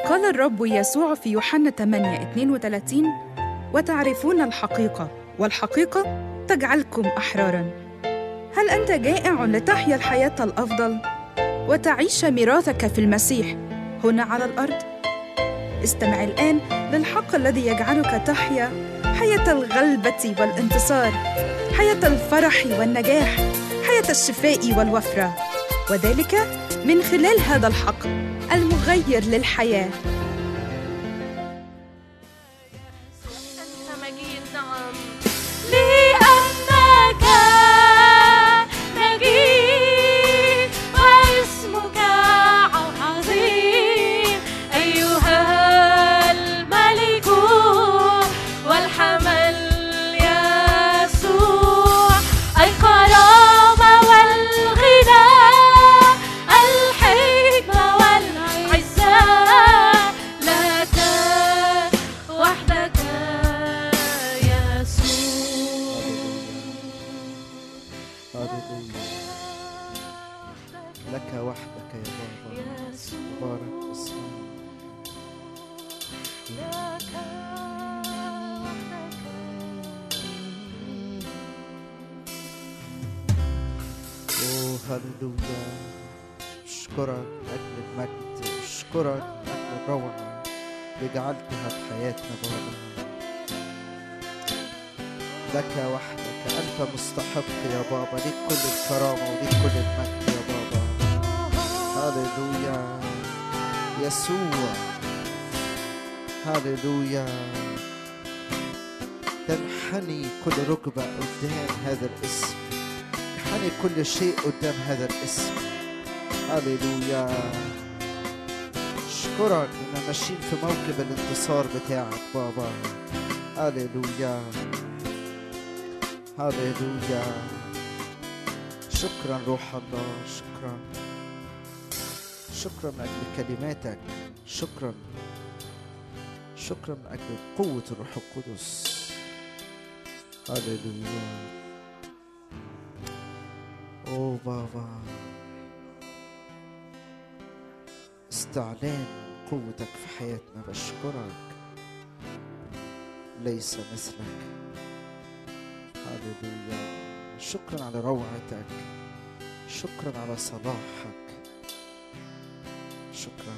قال الرب يسوع في يوحنا 8 32 وتعرفون الحقيقة والحقيقة تجعلكم أحرارا هل أنت جائع لتحيا الحياة الأفضل وتعيش ميراثك في المسيح هنا على الأرض؟ استمع الآن للحق الذي يجعلك تحيا حياة الغلبة والانتصار حياة الفرح والنجاح حياة الشفاء والوفرة وذلك من خلال هذا الحق المغير للحياه أنت مجيد نعم لأنك مجيد واسمك عظيم أيها الملك والحمل يسوع الكرامة والغنى الحكمة والعزة لك وحدك يسوع هللويا لك وحدك يا بابا مبارك اسمك اوه هللويا اشكرك اجل المجد اشكرك اجل الروعه اللي جعلتها في حياتنا بابا لك وحدك انت مستحق يا بابا ليك كل الكرامه وليك كل المجد يا بابا هللويا يسوع هللويا تنحني كل ركبه قدام هذا الاسم ينحني كل شيء قدام هذا الاسم هللويا اشكرك ان ماشيين في موكب الانتصار بتاعك بابا هللويا هللويا شكرا روح الله شكرا شكرا من اجل كلماتك شكرا شكرا من اجل قوه الروح القدس هللويا اوه بابا استعلان قوتك في حياتنا بشكرك ليس مثلك هللويا شكرا على روعتك شكرا على صلاحك شكرا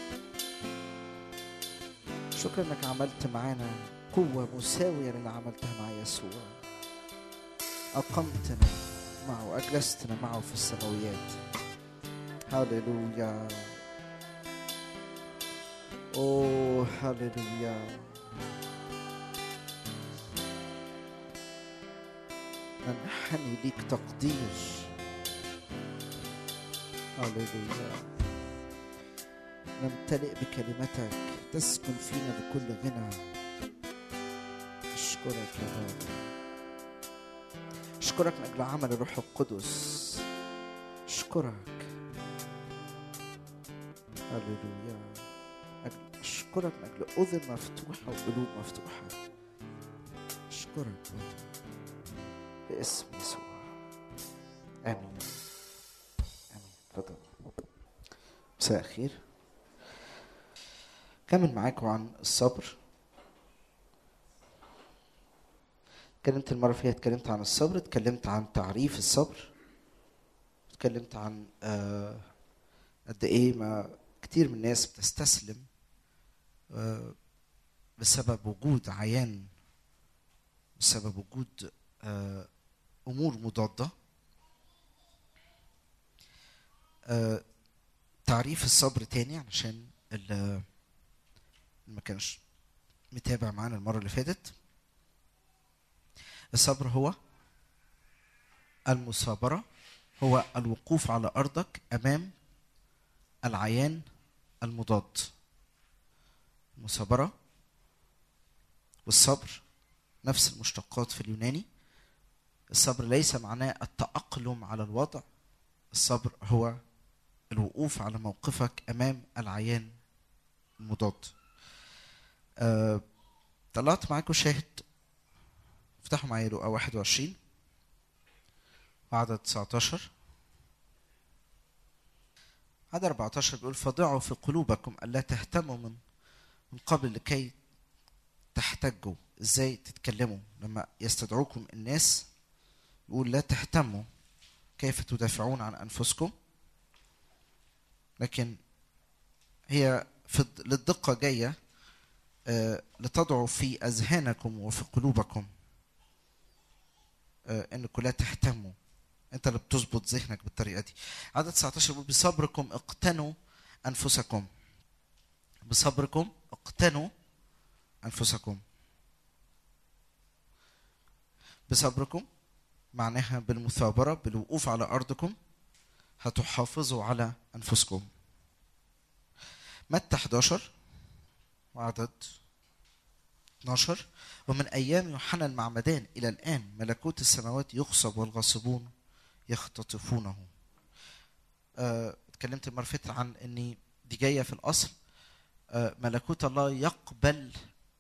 شكرا انك عملت معانا قوة مساوية للي عملتها مع يسوع أقمتنا معه أجلستنا معه في السماويات هللويا أوه هللويا ننحني ليك تقدير هللويا نمتلئ بكلمتك تسكن فينا بكل غنى اشكرك يا بابا اشكرك من اجل عمل الروح القدس اشكرك هللويا أجل- اشكرك من اجل اذن مفتوحه وقلوب مفتوحه اشكرك بابا باسم يسوع امين امين اتفضل مساء الخير كمل معاكم عن الصبر اتكلمت المرة اللي فاتت اتكلمت عن الصبر اتكلمت عن تعريف الصبر اتكلمت عن آه، قد ايه ما كتير من الناس بتستسلم آه، بسبب وجود عيان بسبب وجود آه، امور مضاده آه، تعريف الصبر تاني علشان اللي ما كانش متابع معانا المره اللي فاتت الصبر هو المثابره هو الوقوف على ارضك امام العيان المضاد المثابره والصبر نفس المشتقات في اليوناني الصبر ليس معناه التأقلم على الوضع الصبر هو الوقوف على موقفك أمام العيان المضاد أه طلعت معاكم شاهد افتحوا معايا لقا 21 وعدد 19 عدد 14 بيقول فضعوا في قلوبكم الا تهتموا من من قبل لكي تحتجوا ازاي تتكلموا لما يستدعوكم الناس يقول لا تهتموا كيف تدافعون عن انفسكم لكن هي في الد- للدقه جايه آه، لتضعوا في اذهانكم وفي قلوبكم آه، انكم لا تهتموا انت اللي بتظبط ذهنك بالطريقه دي عدد 19 بيقول بصبركم اقتنوا انفسكم بصبركم اقتنوا انفسكم بصبركم معناها بالمثابره بالوقوف على ارضكم هتحافظوا على انفسكم متى 11 وعدد 12 ومن ايام يوحنا المعمدان الى الان ملكوت السماوات يغصب والغاصبون يختطفونه آه، اتكلمت المره اللي فاتت عن ان دي جايه في الاصل آه، ملكوت الله يقبل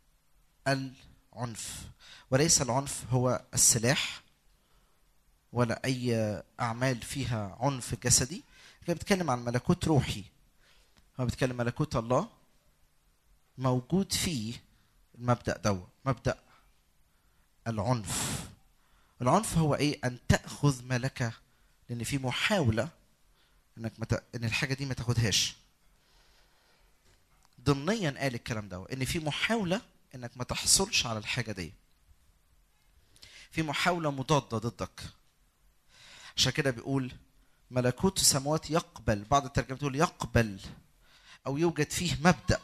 العنف وليس العنف هو السلاح ولا اي اعمال فيها عنف جسدي لكن بيتكلم عن ملكوت روحي هو بيتكلم ملكوت الله موجود فيه المبدا دوا مبدا العنف العنف هو ايه ان تاخذ ما لك لان في محاوله انك مت... ان الحاجه دي ما تاخدهاش ضمنيا قال الكلام ده ان في محاوله انك ما تحصلش على الحاجه دي في محاوله مضاده ضدك عشان كده بيقول ملكوت السماوات يقبل بعض الترجمات تقول يقبل او يوجد فيه مبدا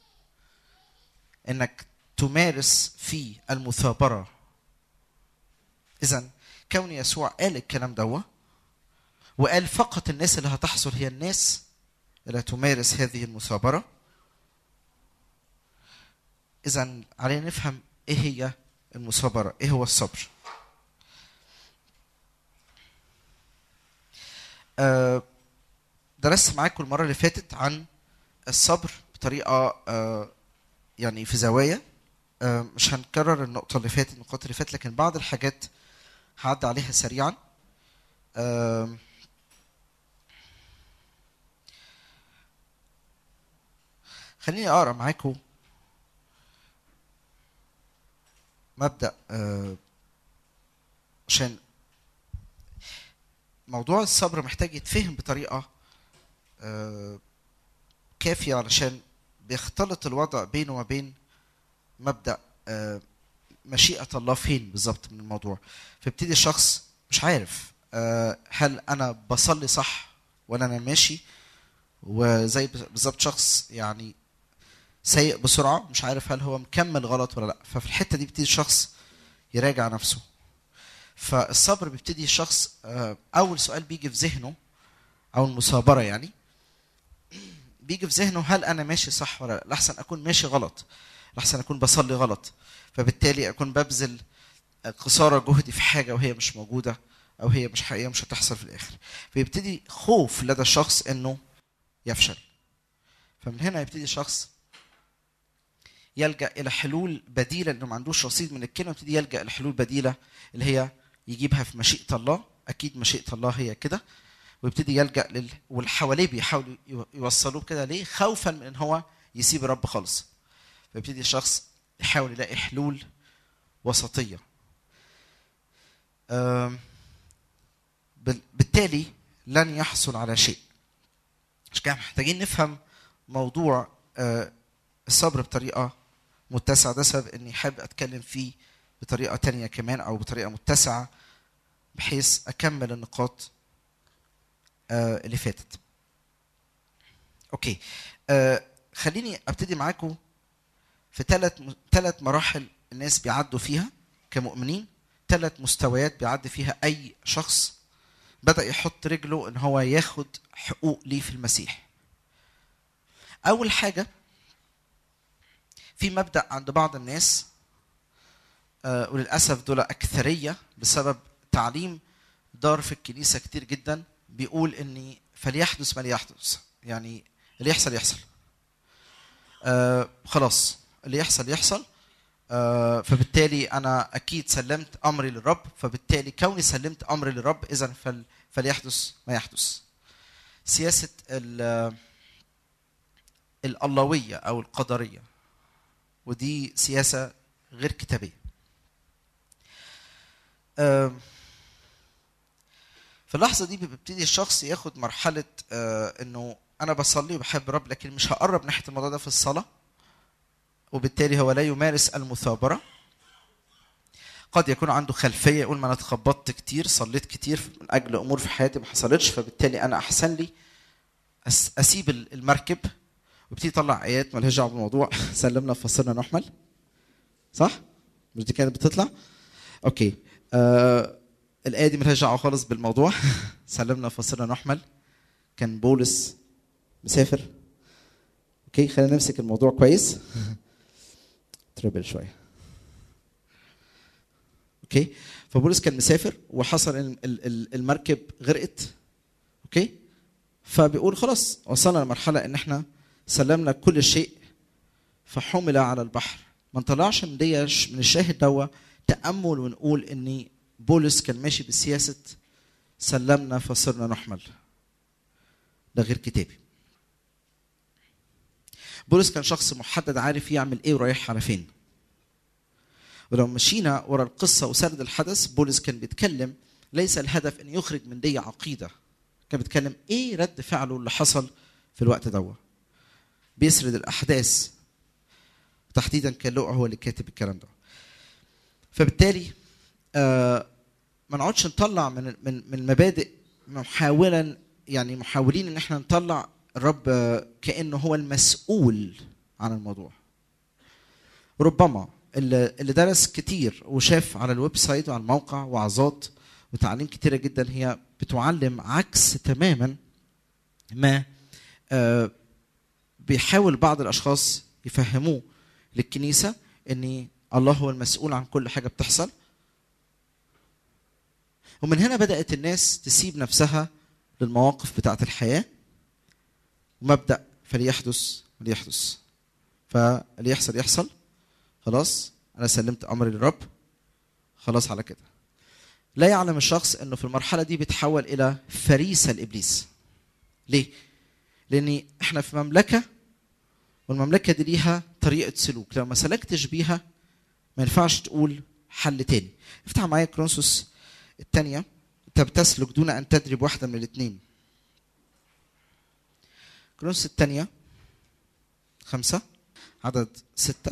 انك تمارس فيه المثابره اذا كون يسوع قال الكلام دوا وقال فقط الناس اللي هتحصل هي الناس اللي تمارس هذه المثابره اذا علينا نفهم ايه هي المثابره ايه هو الصبر آه، درست معاكم المره اللي فاتت عن الصبر بطريقه آه، يعني في زوايا آه، مش هنكرر النقطه اللي فاتت النقاط اللي فاتت لكن بعض الحاجات هعدي عليها سريعا آم، خليني اقرا معاكم مبدا آه، عشان موضوع الصبر محتاج يتفهم بطريقه آه، كافيه علشان بيختلط الوضع بينه وما بين مبدا آه، مشيئه الله فين بالظبط من الموضوع فيبتدي الشخص مش عارف آه، هل انا بصلي صح ولا انا ماشي وزي بالظبط شخص يعني سايق بسرعه مش عارف هل هو مكمل غلط ولا لا ففي الحته دي بيبتدي الشخص يراجع نفسه فالصبر بيبتدي الشخص آه، اول سؤال بيجي في ذهنه او المثابره يعني بيجي في ذهنه هل انا ماشي صح ولا لا لحسن اكون ماشي غلط لحسن اكون بصلي غلط فبالتالي اكون ببذل قصارى جهدي في حاجه وهي مش موجوده او هي مش حقيقيه مش هتحصل في الاخر فيبتدي خوف لدى الشخص انه يفشل فمن هنا يبتدي الشخص يلجا الى حلول بديله لانه ما عندوش رصيد من الكلمه يبتدي يلجا الى حلول بديله اللي هي يجيبها في مشيئه الله اكيد مشيئه الله هي كده ويبتدي يلجا لل واللي حواليه بيحاولوا يو- يوصلوه كده ليه خوفا من ان هو يسيب الرب خالص فيبتدي الشخص يحاول يلاقي حلول وسطيه أم، بال- بالتالي لن يحصل على شيء عشان كده محتاجين نفهم موضوع آه، الصبر بطريقه متسعه ده سبب اني حابب اتكلم فيه بطريقه تانية كمان او بطريقه متسعه بحيث اكمل النقاط آه، اللي فاتت اوكي آه، خليني ابتدي معاكم في ثلاث ثلاث مراحل الناس بيعدوا فيها كمؤمنين ثلاث مستويات بيعدي فيها اي شخص بدا يحط رجله ان هو ياخد حقوق ليه في المسيح اول حاجه في مبدا عند بعض الناس آه، وللاسف دول اكثريه بسبب تعليم دار في الكنيسه كتير جدا بيقول اني فليحدث ما ليحدث يعني اللي يحصل يحصل آه خلاص اللي يحصل يحصل آه فبالتالي انا اكيد سلمت امري للرب فبالتالي كوني سلمت امري للرب اذا فل فليحدث ما يحدث سياسه ال- الالويه او القدريه ودي سياسه غير كتابيه آم، في اللحظه دي بيبتدي الشخص ياخد مرحله آه، انه انا بصلي وبحب الرب لكن مش هقرب ناحيه الموضوع ده في الصلاه وبالتالي هو لا يمارس المثابره قد يكون عنده خلفيه يقول ما انا اتخبطت كتير صليت كتير من اجل امور في حياتي ما حصلتش فبالتالي انا احسن لي أس- اسيب ال- المركب وابتدي يطلع ايات مالهاش دعوه بالموضوع سلمنا فصلنا نحمل صح؟ مش دي كانت بتطلع؟ اوكي آه الايه دي مالهاش دعوه خالص بالموضوع سلمنا فصلنا نحمل كان بولس مسافر اوكي خلينا نمسك الموضوع كويس تربل شويه اوكي فبولس كان مسافر وحصل ان ال- ال- المركب غرقت اوكي فبيقول خلاص وصلنا لمرحله ان احنا سلمنا كل شيء فحمل على البحر ما نطلعش من دي من الشاهد دوا تامل ونقول ان بولس كان ماشي بسياسه سلمنا فصرنا نحمل ده غير كتابي بولس كان شخص محدد عارف يعمل ايه ورايح على فين ولو مشينا ورا القصه وسرد الحدث بولس كان بيتكلم ليس الهدف ان يخرج من دي عقيده كان بيتكلم ايه رد فعله اللي حصل في الوقت دوت بيسرد الاحداث تحديدا كان لؤى هو اللي كاتب الكلام ده فبالتالي آه ما نقعدش نطلع من من من المبادئ محاولا يعني محاولين ان احنا نطلع الرب آه، كانه هو المسؤول عن الموضوع ربما اللي اللي درس كتير وشاف على الويب سايت وعلى الموقع وعظات وتعليم كتيرة جدا هي بتعلم عكس تماما ما آه، بيحاول بعض الاشخاص يفهموه للكنيسه ان الله هو المسؤول عن كل حاجه بتحصل ومن هنا بدات الناس تسيب نفسها للمواقف بتاعه الحياه ومبدا فليحدث ليحدث فاللي يحصل يحصل خلاص انا سلمت امري للرب خلاص على كده لا يعلم الشخص انه في المرحله دي بيتحول الى فريسه لابليس ليه لان احنا في مملكه والمملكه دي ليها طريقه سلوك لو ما سلكتش بيها ما ينفعش تقول حل تاني افتح معايا كرونسوس الثانيه انت بتسلك دون ان تدري بواحده من الاثنين كرونسوس الثانيه خمسة عدد ستة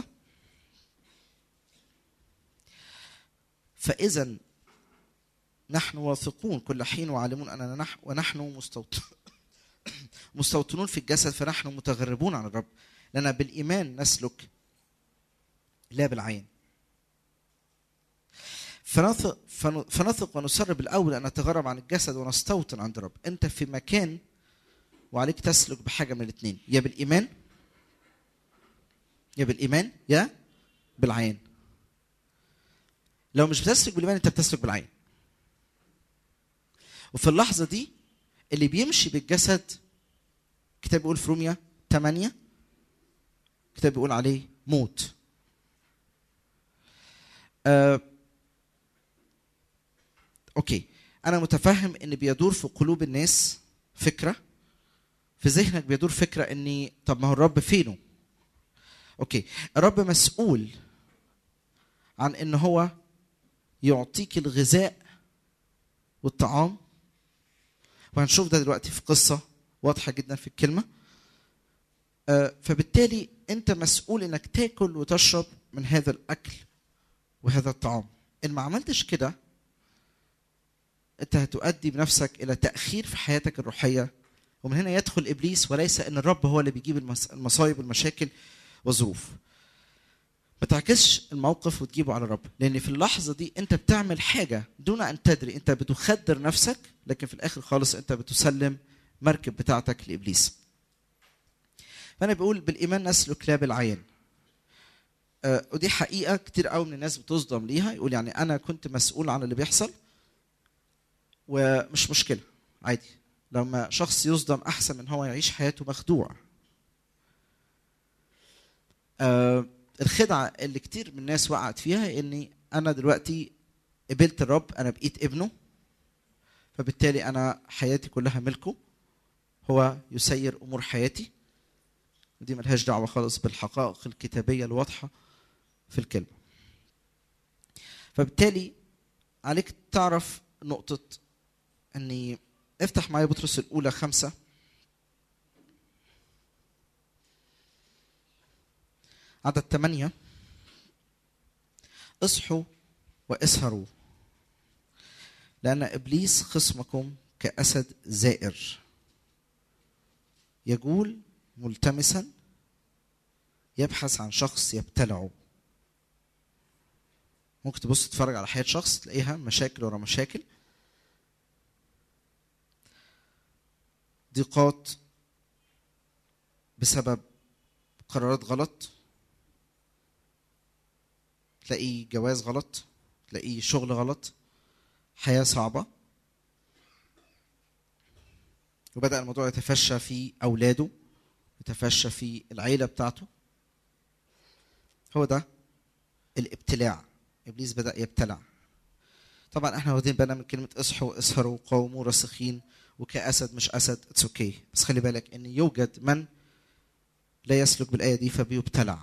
فإذا نحن واثقون كل حين وعالمون أننا نحن ونحن مستوطن مستوطنون في الجسد فنحن متغربون عن الرب لنا بالإيمان نسلك لا بالعين فنثق, فن- فنثق ونسر بالأول أن نتغرب عن الجسد ونستوطن عند الرب أنت في مكان وعليك تسلك بحاجة من الاثنين يا بالإيمان يا بالإيمان يا بالعين لو مش بتسلك بالإيمان أنت بتسلك بالعين وفي اللحظة دي اللي بيمشي بالجسد كتاب بيقول في روميا 8 كتاب بيقول عليه موت آه اوكي انا متفهم ان بيدور في قلوب الناس فكره في ذهنك بيدور فكره اني طب ما هو الرب فينه اوكي الرب مسؤول عن ان هو يعطيك الغذاء والطعام وهنشوف ده دلوقتي في قصه واضحه جدا في الكلمه آه، فبالتالي انت مسؤول انك تاكل وتشرب من هذا الاكل وهذا الطعام ان ما عملتش كده انت هتؤدي بنفسك الى تاخير في حياتك الروحيه ومن هنا يدخل ابليس وليس ان الرب هو اللي بيجيب المس- المصايب والمشاكل والظروف ما تعكسش الموقف وتجيبه على الرب لان في اللحظه دي انت بتعمل حاجه دون ان تدري انت بتخدر نفسك لكن في الاخر خالص انت بتسلم مركب بتاعتك لابليس فانا بقول بالايمان نسلك لا بالعين آه، ودي حقيقه كتير قوي من الناس بتصدم ليها يقول يعني انا كنت مسؤول عن اللي بيحصل ومش مشكله عادي لما شخص يصدم احسن من هو يعيش حياته مخدوع آه الخدعه اللي كتير من الناس وقعت فيها اني انا دلوقتي قبلت الرب انا بقيت ابنه فبالتالي انا حياتي كلها ملكه هو يسير امور حياتي ودي ملهاش دعوه خالص بالحقائق الكتابيه الواضحه في الكلمه فبالتالي عليك تعرف نقطه اني افتح معايا بطرس الاولى خمسه عدد ثمانيه اصحوا واسهروا لأن إبليس خصمكم كأسد زائر يجول ملتمسا يبحث عن شخص يبتلعه ممكن تبص تتفرج على حياة شخص تلاقيها مشاكل ورا مشاكل ضيقات بسبب قرارات غلط تلاقي جواز غلط تلاقي شغل غلط حياة صعبة وبدأ الموضوع يتفشى في أولاده يتفشى في العيلة بتاعته هو ده الابتلاع إبليس بدأ يبتلع طبعا احنا واخدين بالنا من كلمة اصحوا اسهروا قوموا راسخين وكأسد مش أسد اتس اوكي okay. بس خلي بالك إن يوجد من لا يسلك بالآية دي فبيبتلع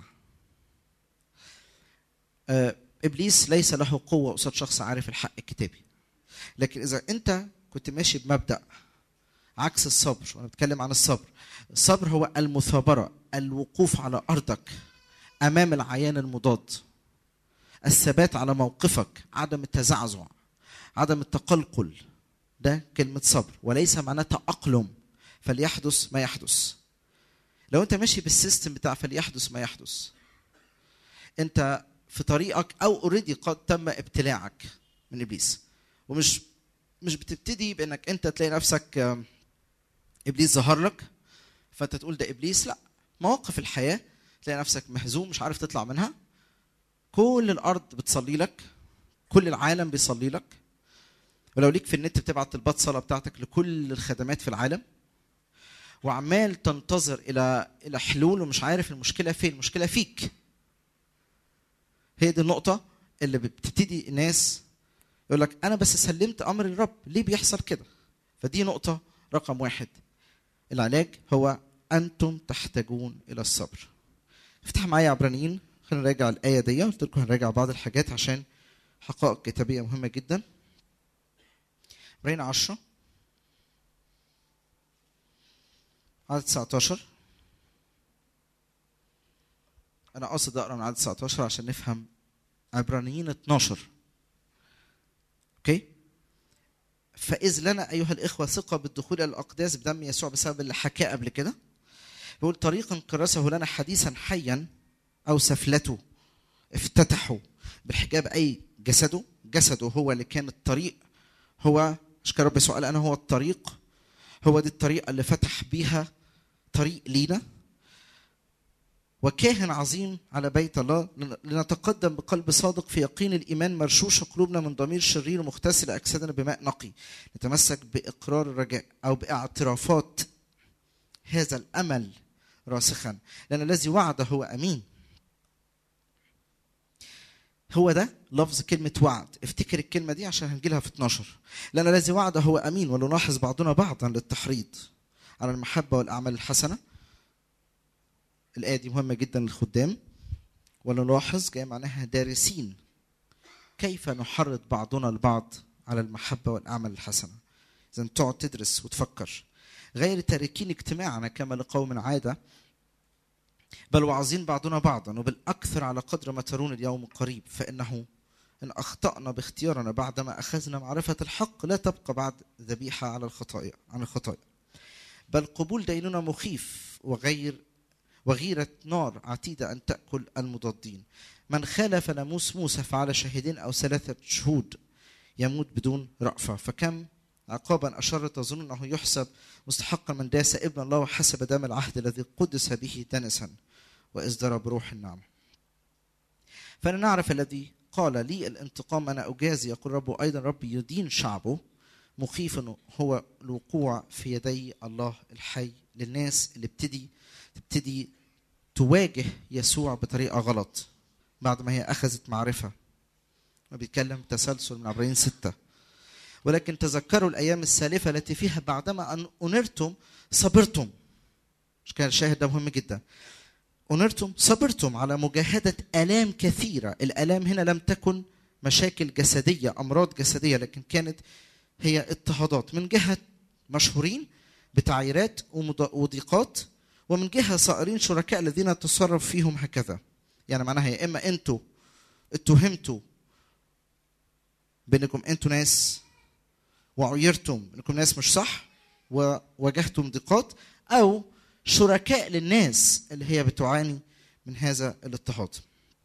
آه إبليس ليس له قوة قصاد شخص عارف الحق الكتابي لكن اذا انت كنت ماشي بمبدا عكس الصبر وانا بتكلم عن الصبر الصبر هو المثابره الوقوف على ارضك امام العيان المضاد الثبات على موقفك عدم التزعزع عدم التقلقل ده كلمه صبر وليس معناه تاقلم فليحدث ما يحدث لو انت ماشي بالسيستم بتاع فليحدث ما يحدث انت في طريقك او اوريدي قد تم ابتلاعك من ابليس ومش مش بتبتدي بانك انت تلاقي نفسك ابليس ظهر لك فانت تقول ده ابليس لا مواقف الحياه تلاقي نفسك مهزوم مش عارف تطلع منها كل الارض بتصلي لك كل العالم بيصلي لك ولو ليك في النت بتبعت طلبات صلاه بتاعتك لكل الخدمات في العالم وعمال تنتظر الى الى حلول ومش عارف المشكله فين المشكله فيك هي دي النقطه اللي بتبتدي الناس يقول لك انا بس سلمت امر الرب ليه بيحصل كده فدي نقطه رقم واحد العلاج هو انتم تحتاجون الى الصبر افتح معايا عبرانيين خلينا نراجع الايه دي قلت لكم هنراجع بعض الحاجات عشان حقائق كتابيه مهمه جدا عبرانيين 10 عدد 19 انا قاصد اقرا من عدد 19 عشان نفهم عبرانيين 12 اوكي فاذ لنا ايها الاخوه ثقه بالدخول الى الاقداس بدم يسوع بسبب اللي حكاه قبل كده بيقول طريقا كرسه لنا حديثا حيا او سفلته افتتحوا بالحجاب اي جسده جسده هو اللي كان الطريق هو اشكال رب يسوع قال انا هو الطريق هو دي الطريقه اللي فتح بيها طريق لينا وكاهن عظيم على بيت الله لنتقدم بقلب صادق في يقين الايمان مرشوش قلوبنا من ضمير شرير مغتسل اجسادنا بماء نقي نتمسك باقرار الرجاء او باعترافات هذا الامل راسخا لان الذي وعد هو امين هو ده لفظ كلمة وعد افتكر الكلمة دي عشان هنجيلها في 12 لأن الذي وعد هو أمين ولنلاحظ بعضنا بعضا للتحريض على المحبة والأعمال الحسنة الآية دي مهمة جدا للخدام ونلاحظ جاي معناها دارسين كيف نحرض بعضنا البعض على المحبة والأعمال الحسنة إذا تقعد تدرس وتفكر غير تاركين اجتماعنا كما لقوم عادة بل واعظين بعضنا بعضا وبالأكثر على قدر ما ترون اليوم قريب فإنه إن أخطأنا باختيارنا بعدما أخذنا معرفة الحق لا تبقى بعد ذبيحة على الخطايا عن الخطايا بل قبول ديننا مخيف وغير وغيرة نار عتيدة أن تأكل المضادين من خالف ناموس موسى فعلى شاهدين أو ثلاثة شهود يموت بدون رأفة فكم عقابا أشر تظن أنه يحسب مستحقا من داس ابن الله وحسب دم العهد الذي قدس به دنسا وإصدر بروح النعمة فأنا نعرف الذي قال لي الانتقام أنا أجازي يقول رب أيضا ربي يدين شعبه مخيف هو الوقوع في يدي الله الحي للناس اللي ابتدي تبتدي تواجه يسوع بطريقه غلط بعد ما هي اخذت معرفه وبيتكلم تسلسل من عبرين ستة ولكن تذكروا الايام السالفه التي فيها بعدما ان انرتم صبرتم مش كان الشاهد ده مهم جدا انرتم صبرتم على مجاهده الام كثيره الالام هنا لم تكن مشاكل جسديه امراض جسديه لكن كانت هي اضطهادات من جهه مشهورين بتعييرات ومض- وضيقات ومن جهه صائرين شركاء الذين تصرف فيهم هكذا يعني معناها يا اما انتوا اتهمتوا بانكم انتوا ناس وعيرتم انكم ناس مش صح وواجهتم ضيقات او شركاء للناس اللي هي بتعاني من هذا الاضطهاد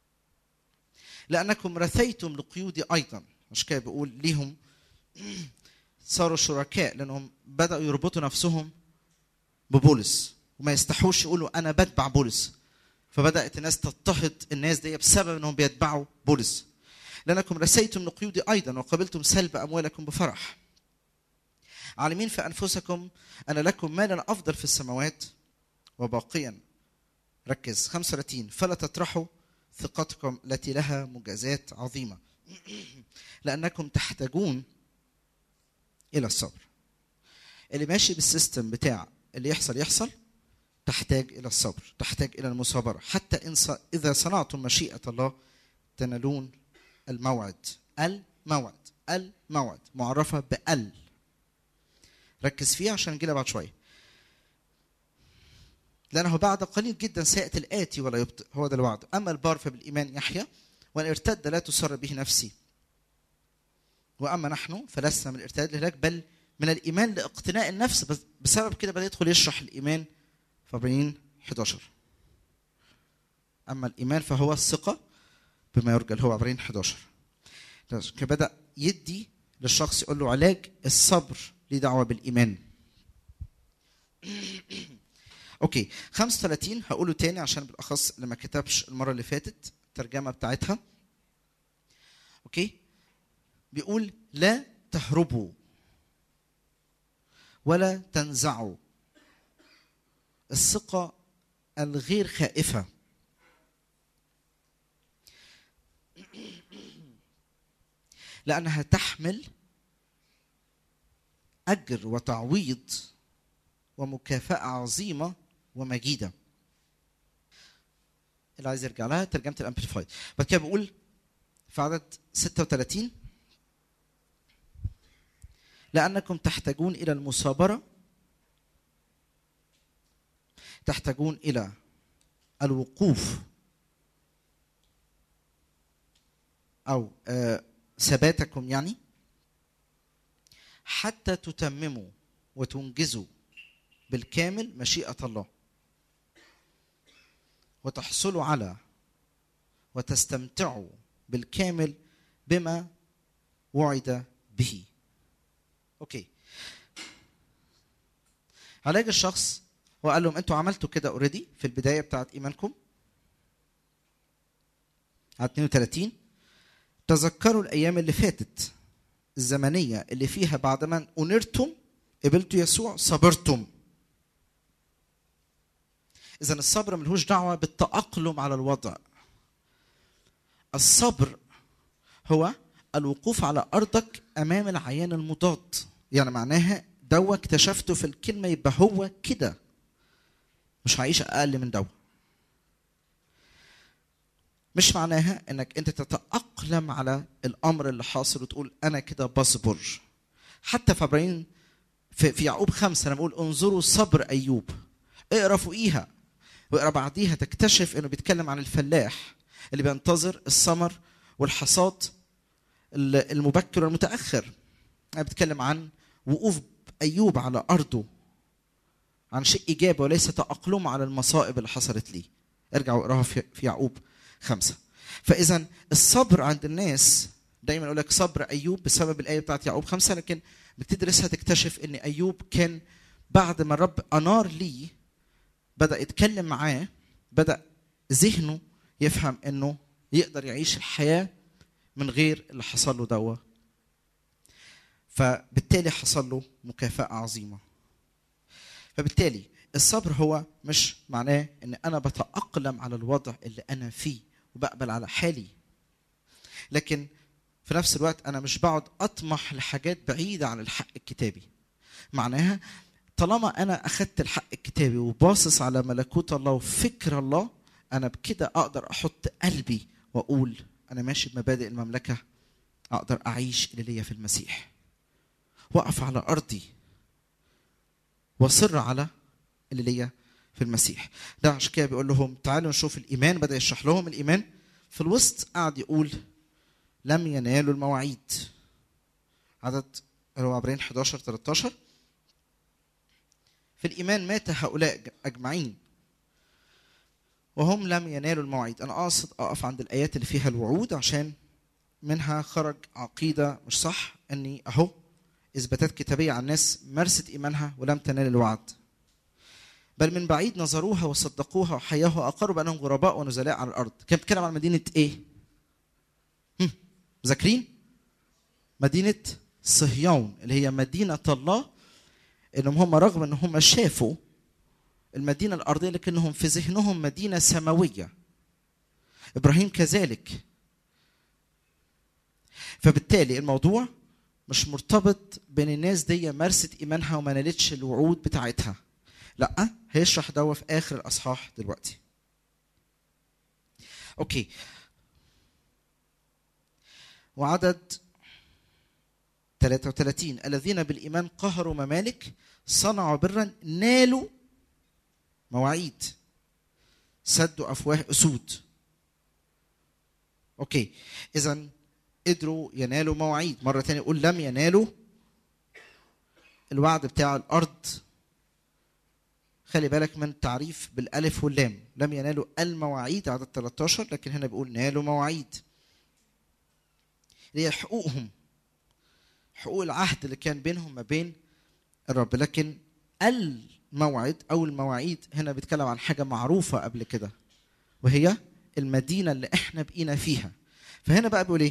لانكم رثيتم لقيودي ايضا مش كده بيقول ليهم صاروا شركاء لانهم بداوا يربطوا نفسهم ببولس وما يستحوش يقولوا انا بتبع بولس فبدات الناس تضطهد الناس دي بسبب انهم بيتبعوا بولس لانكم رسيتم لقيودي ايضا وقبلتم سلب اموالكم بفرح عالمين في انفسكم ان لكم مالا افضل في السماوات وباقيا ركز 35 فلا تطرحوا ثقتكم التي لها مجازات عظيمه لانكم تحتاجون الى الصبر اللي ماشي بالسيستم بتاع اللي يحصل يحصل تحتاج الى الصبر تحتاج الى المثابره حتى ان ص- اذا صنعتم مشيئه الله تنالون الموعد الموعد الموعد معرفه بال ركز فيها عشان نجيلها بعد شويه لانه بعد قليل جدا سياتي الاتي ولا يبطئ هو ده الوعد اما البار فبالايمان يحيا وان ارتد لا تسر به نفسي واما نحن فلسنا من الارتداد لهلاك بل من الايمان لاقتناء النفس بس بسبب كده بدا يدخل يشرح الايمان في عبرانيين 11 اما الايمان فهو الثقه بما يرجى اللي هو عبرانيين 11 كده بدا يدي للشخص يقول له علاج الصبر ليه دعوه بالايمان اوكي 35 هقوله تاني عشان بالاخص اللي ما كتبش المره اللي فاتت الترجمه بتاعتها اوكي بيقول لا تهربوا ولا تنزعوا الثقة الغير خائفة لأنها تحمل أجر وتعويض ومكافأة عظيمة ومجيدة اللي عايز يرجع لها ترجمة الأمبليفايد بعد كده بقول في عدد 36 لأنكم تحتاجون إلى المثابرة تحتاجون إلى الوقوف أو آه، ثباتكم يعني حتى تتمموا وتنجزوا بالكامل مشيئة الله وتحصلوا على وتستمتعوا بالكامل بما وعد به اوكي علاج الشخص هو قال لهم انتوا عملتوا كده اوريدي في البدايه بتاعت ايمانكم على 32 تذكروا الايام اللي فاتت الزمنيه اللي فيها بعدما انرتم قبلتوا يسوع صبرتم اذا الصبر ملهوش دعوه بالتاقلم على الوضع الصبر هو الوقوف على ارضك امام العيان المضاد يعني معناها دوا اكتشفته في الكلمه يبقى هو كده مش هعيش اقل من دوا مش معناها انك انت تتاقلم على الامر اللي حاصل وتقول انا كده بصبر حتى في ابراهيم في, في يعقوب خمسة انا بقول انظروا صبر ايوب اقرا فوقيها واقرا بعديها تكتشف انه بيتكلم عن الفلاح اللي بينتظر الثمر والحصاد المبكر والمتاخر انا بتكلم عن وقوف ايوب على ارضه عن شيء ايجابي وليس تاقلم على المصائب اللي حصلت ليه ارجعوا اقراها في في يعقوب خمسة فاذا الصبر عند الناس دايما يقول لك صبر ايوب بسبب الايه بتاعت يعقوب خمسة لكن بتدرسها تكتشف ان ايوب كان بعد ما الرب انار ليه بدا يتكلم معاه بدا ذهنه يفهم انه يقدر يعيش الحياه من غير اللي حصل له دوا فبالتالي حصل له مكافاه عظيمه فبالتالي الصبر هو مش معناه ان انا بتاقلم على الوضع اللي انا فيه وبقبل على حالي لكن في نفس الوقت انا مش بقعد اطمح لحاجات بعيده عن الحق الكتابي معناها طالما انا اخدت الحق الكتابي وباصص على ملكوت الله وفكر الله انا بكده اقدر احط قلبي واقول انا ماشي بمبادئ المملكه اقدر اعيش اللي ليا في المسيح واقف على ارضي واصر على اللي ليا في المسيح ده عشان كده بيقول لهم تعالوا نشوف الايمان بدا يشرح لهم الايمان في الوسط قعد يقول لم ينالوا المواعيد عدد اللي هو عبرين 11 13 في الايمان مات هؤلاء اجمعين وهم لم ينالوا المواعيد انا قاصد اقف عند الايات اللي فيها الوعود عشان منها خرج عقيده مش صح اني اهو اثباتات كتابيه عن ناس مارست ايمانها ولم تنال الوعد بل من بعيد نظروها وصدقوها وحياها واقروا بانهم غرباء ونزلاء على الارض كان بيتكلم عن مدينه ايه هم، مذاكرين مدينه صهيون اللي هي مدينه الله انهم هم رغم ان هم شافوا المدينه الارضيه لكنهم في ذهنهم مدينه سماويه ابراهيم كذلك فبالتالي الموضوع مش مرتبط بين الناس دي مارست ايمانها وما نالتش الوعود بتاعتها لا هيشرح ده في اخر الاصحاح دلوقتي اوكي وعدد 33 الذين بالايمان قهروا ممالك صنعوا برا نالوا مواعيد سدوا افواه اسود اوكي اذا قدروا ينالوا مواعيد مره ثانيه يقول لم ينالوا الوعد بتاع الارض خلي بالك من التعريف بالالف واللام لم ينالوا المواعيد عدد 13 لكن هنا بيقول نالوا مواعيد اللي هي حقوقهم حقوق العهد اللي كان بينهم ما بين الرب لكن الموعد او المواعيد هنا بيتكلم عن حاجه معروفه قبل كده وهي المدينه اللي احنا بقينا فيها فهنا بقى بيقول ايه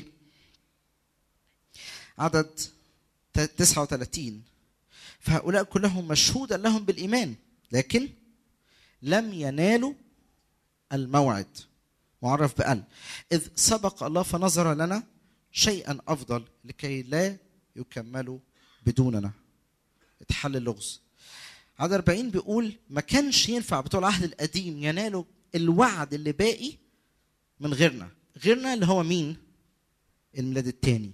عدد 39 فهؤلاء كلهم مشهودا لهم بالايمان لكن لم ينالوا الموعد معرف بأل إذ سبق الله فنظر لنا شيئا أفضل لكي لا يكملوا بدوننا اتحل اللغز عدد 40 بيقول ما كانش ينفع بتوع العهد القديم ينالوا الوعد اللي باقي من غيرنا غيرنا اللي هو مين الميلاد الثاني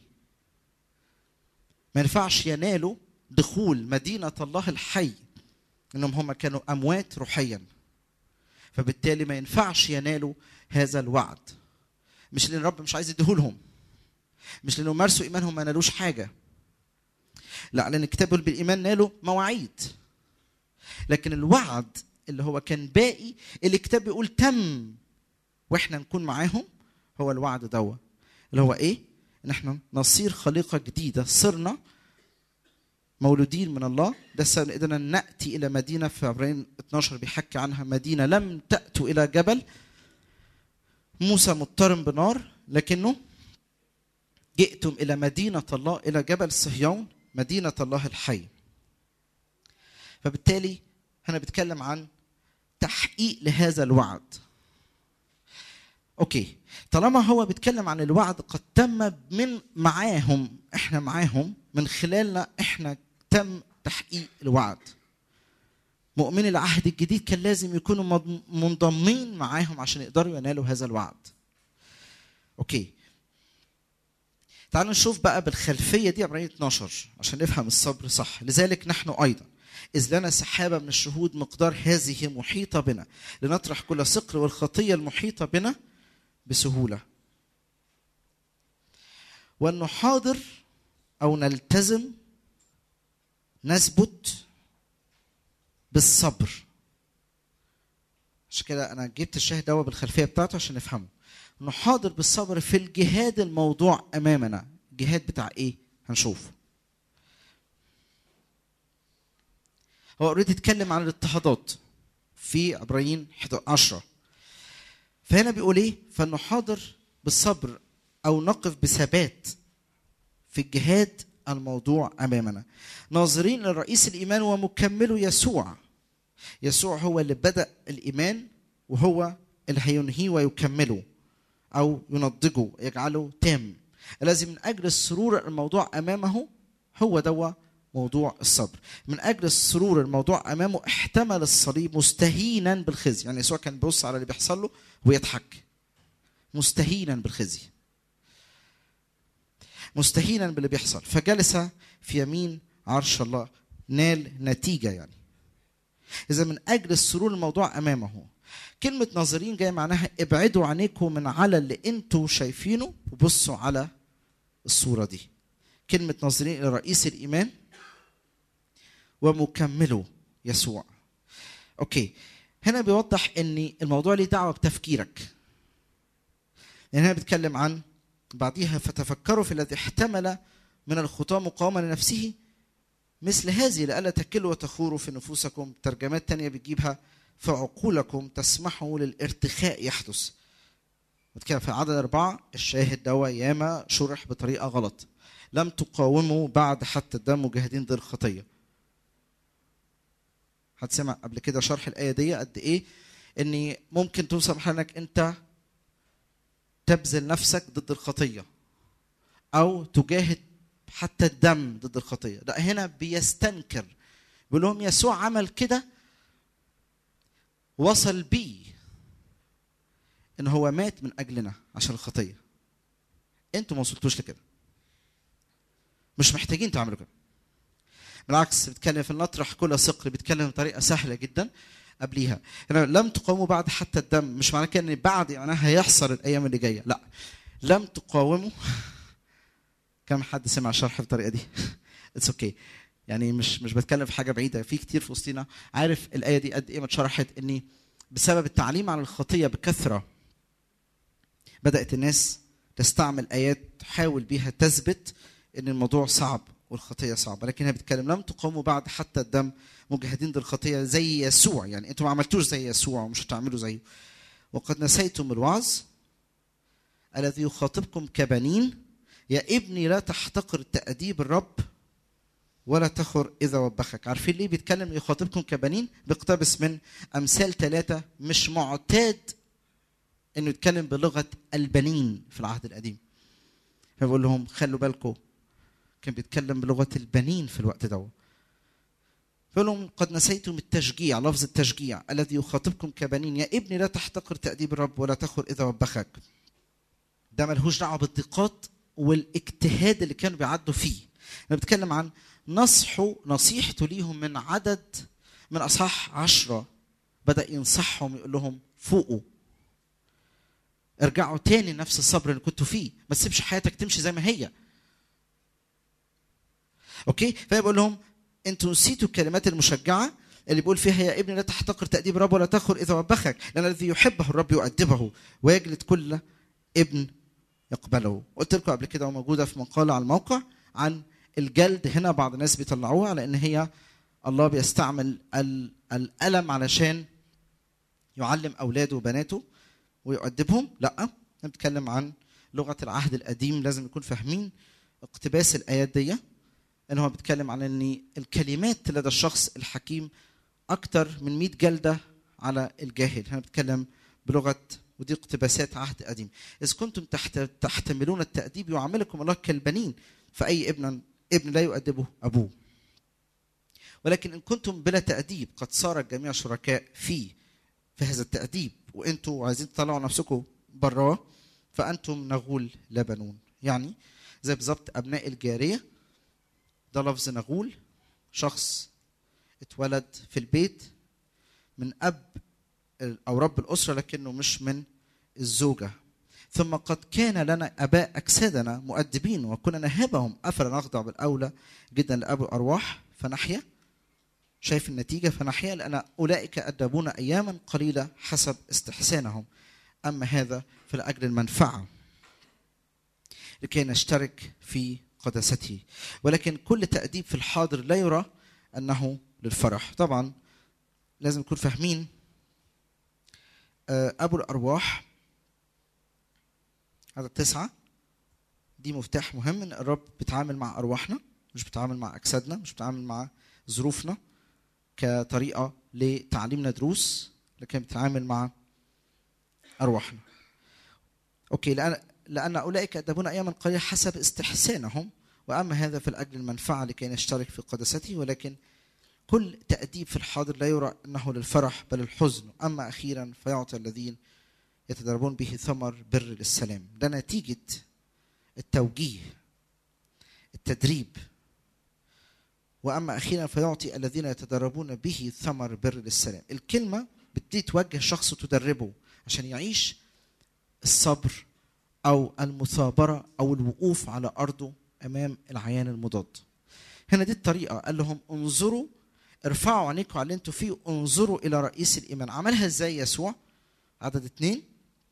ما ينفعش ينالوا دخول مدينة الله الحي انهم هم كانوا اموات روحيا فبالتالي ما ينفعش ينالوا هذا الوعد مش لان الرب مش عايز يديهولهم مش لانه مارسوا ايمانهم ما نالوش حاجه لا لان الكتاب بيقول بالايمان نالوا مواعيد لكن الوعد اللي هو كان باقي اللي الكتاب بيقول تم واحنا نكون معاهم هو الوعد دوا اللي هو ايه ان احنا نصير خليقه جديده صرنا مولودين من الله ده السبب قدرنا ناتي الى مدينه في عبرين 12 بيحكي عنها مدينه لم تاتوا الى جبل موسى مضطرم بنار لكنه جئتم الى مدينه الله الى جبل صهيون مدينه الله الحي فبالتالي هنا بيتكلم عن تحقيق لهذا الوعد اوكي طالما هو بيتكلم عن الوعد قد تم من معاهم احنا معاهم من خلالنا احنا تم تحقيق الوعد مؤمن العهد الجديد كان لازم يكونوا مض- منضمين معاهم عشان يقدروا ينالوا هذا الوعد اوكي تعالوا نشوف بقى بالخلفيه دي عبرين 12 عشان نفهم الصبر صح لذلك نحن ايضا إذ لنا سحابة من الشهود مقدار هذه محيطة بنا لنطرح كل صقر والخطية المحيطة بنا بسهولة وأن نحاضر أو نلتزم نثبت بالصبر عشان كده أنا جبت الشاهد ده بالخلفية بتاعته عشان نفهمه نحاضر بالصبر في الجهاد الموضوع أمامنا الجهاد بتاع إيه هنشوف هو اوريدي اتكلم عن الاضطهادات في عبرين 10 فهنا بيقول ايه فنحاضر بالصبر او نقف بثبات في الجهاد الموضوع امامنا ناظرين لرئيس الايمان ومكمله يسوع يسوع هو اللي بدا الايمان وهو اللي هينهيه ويكمله او ينضجه يجعله تام الذي من اجل السرور الموضوع امامه هو دوا موضوع الصبر من اجل السرور الموضوع امامه احتمل الصليب مستهينا بالخزي يعني يسوع كان بيبص على اللي بيحصل له ويضحك مستهينا بالخزي مستهينا باللي بيحصل فجلس في يمين عرش الله نال نتيجه يعني اذا من اجل السرور الموضوع امامه كلمه ناظرين جايه معناها ابعدوا عينيكم من على اللي انتوا شايفينه وبصوا على الصوره دي كلمه ناظرين الى رئيس الايمان ومكمله يسوع اوكي هنا بيوضح ان الموضوع ليه دعوه بتفكيرك لان هنا بيتكلم عن بعديها فتفكروا في الذي احتمل من الخطاه مقاومه لنفسه مثل هذه لئلا تكلوا وتخوروا في نفوسكم ترجمات تانية بتجيبها في عقولكم تسمحوا للارتخاء يحدث بتكلم في عدد أربعة الشاهد دوا ياما شرح بطريقة غلط لم تقاوموا بعد حتى الدم مجاهدين ضد الخطية حد سمع قبل كده شرح الآية دي قد إيه إن ممكن توصل مرحلة إنك أنت تبذل نفسك ضد الخطية أو تجاهد حتى الدم ضد الخطيه لا هنا بيستنكر بيقول لهم يسوع عمل كده وصل بيه ان هو مات من اجلنا عشان الخطيه انتوا ما وصلتوش لكده مش محتاجين تعملوا كده بالعكس بيتكلم في النطرح كل صقر بيتكلم بطريقه سهله جدا قبليها هنا لم تقاوموا بعد حتى الدم مش معناه كده ان بعد معناها هيحصل الايام اللي جايه لا لم تقاوموا كم حد سمع شرح بالطريقه دي اتس اوكي okay. يعني مش مش بتكلم في حاجه بعيده في كتير في وسطينا عارف الايه دي قد ايه ما اتشرحت اني بسبب التعليم عن الخطيه بكثره بدات الناس تستعمل ايات تحاول بيها تثبت ان الموضوع صعب والخطيه صعبه لكن هي بتتكلم لم تقاوموا بعد حتى الدم مجاهدين ضد الخطيه زي يسوع يعني انتوا ما عملتوش زي يسوع ومش هتعملوا زيه وقد نسيتم الوعظ الذي يخاطبكم كبنين يا ابني لا تحتقر تأديب الرب ولا تخر إذا وبخك عارفين ليه بيتكلم يخاطبكم كبنين بيقتبس من أمثال ثلاثة مش معتاد إنه يتكلم بلغة البنين في العهد القديم فبقول لهم خلوا بالكم كان بيتكلم بلغة البنين في الوقت ده فقال لهم قد نسيتم التشجيع لفظ التشجيع الذي يخاطبكم كبنين يا ابني لا تحتقر تأديب الرب ولا تخر إذا وبخك ده ملهوش دعوة بالضيقات والاجتهاد اللي كانوا بيعدوا فيه انا بتكلم عن نصحوا نصيحته ليهم من عدد من اصحاح عشرة بدا ينصحهم يقول لهم فوقوا ارجعوا تاني نفس الصبر اللي كنتوا فيه ما تسيبش حياتك تمشي زي ما هي اوكي فبقول لهم انتوا نسيتوا الكلمات المشجعه اللي بيقول فيها يا ابني لا تحتقر تأديب الرب ولا تخر إذا وبخك لأن الذي يحبه الرب يؤدبه ويجلد كل ابن يقبله قلت لكم قبل كده وموجودة في مقالة على الموقع عن الجلد هنا بعض الناس بيطلعوها على ان هي الله بيستعمل الألم علشان يعلم أولاده وبناته ويؤدبهم لا بنتكلم عن لغة العهد القديم لازم نكون فاهمين اقتباس الآيات دي ان هو بيتكلم عن ان الكلمات لدى الشخص الحكيم اكتر من 100 جلده على الجاهل هنا بتكلم بلغه ودي اقتباسات عهد قديم إذ كنتم تحت تحتملون التأديب يعاملكم الله كالبنين فأي ابن ابن لا يؤدبه أبوه ولكن إن كنتم بلا تأديب قد صار الجميع شركاء فيه في هذا التأديب وأنتم عايزين تطلعوا نفسكم براه فأنتم نغول لا بنون يعني زي بالظبط أبناء الجارية ده لفظ نغول شخص اتولد في البيت من أب أو رب الأسرة لكنه مش من الزوجة ثم قد كان لنا اباء اجسادنا مؤدبين وكنا نهبهم افلا نخضع بالاولى جدا لابو الارواح فنحيا شايف النتيجه فنحيا لان اولئك ادبونا اياما قليله حسب استحسانهم اما هذا فلاجل المنفعه لكي نشترك في قداسته ولكن كل تاديب في الحاضر لا يرى انه للفرح طبعا لازم نكون فاهمين ابو الارواح هذا التسعة دي مفتاح مهم ان الرب بيتعامل مع ارواحنا مش بيتعامل مع اجسادنا مش بيتعامل مع ظروفنا كطريقة لتعليمنا دروس لكن بيتعامل مع ارواحنا اوكي لان لأن أولئك يأدبون أياما قليلة حسب استحسانهم وأما هذا فلأجل المنفعة لكي نشترك في قدسته ولكن كل تأديب في الحاضر لا يرى أنه للفرح بل الحزن أما أخيرا فيعطي الذين يتدربون به ثمر بر للسلام ده نتيجة التوجيه التدريب واما اخيرا فيعطي الذين يتدربون به ثمر بر للسلام الكلمه بتبتدي توجه شخص وتدربه عشان يعيش الصبر او المثابره او الوقوف على ارضه امام العيان المضاد هنا دي الطريقه قال لهم انظروا ارفعوا عينيكم على اللي انتوا فيه انظروا الى رئيس الايمان عملها ازاي يسوع عدد اثنين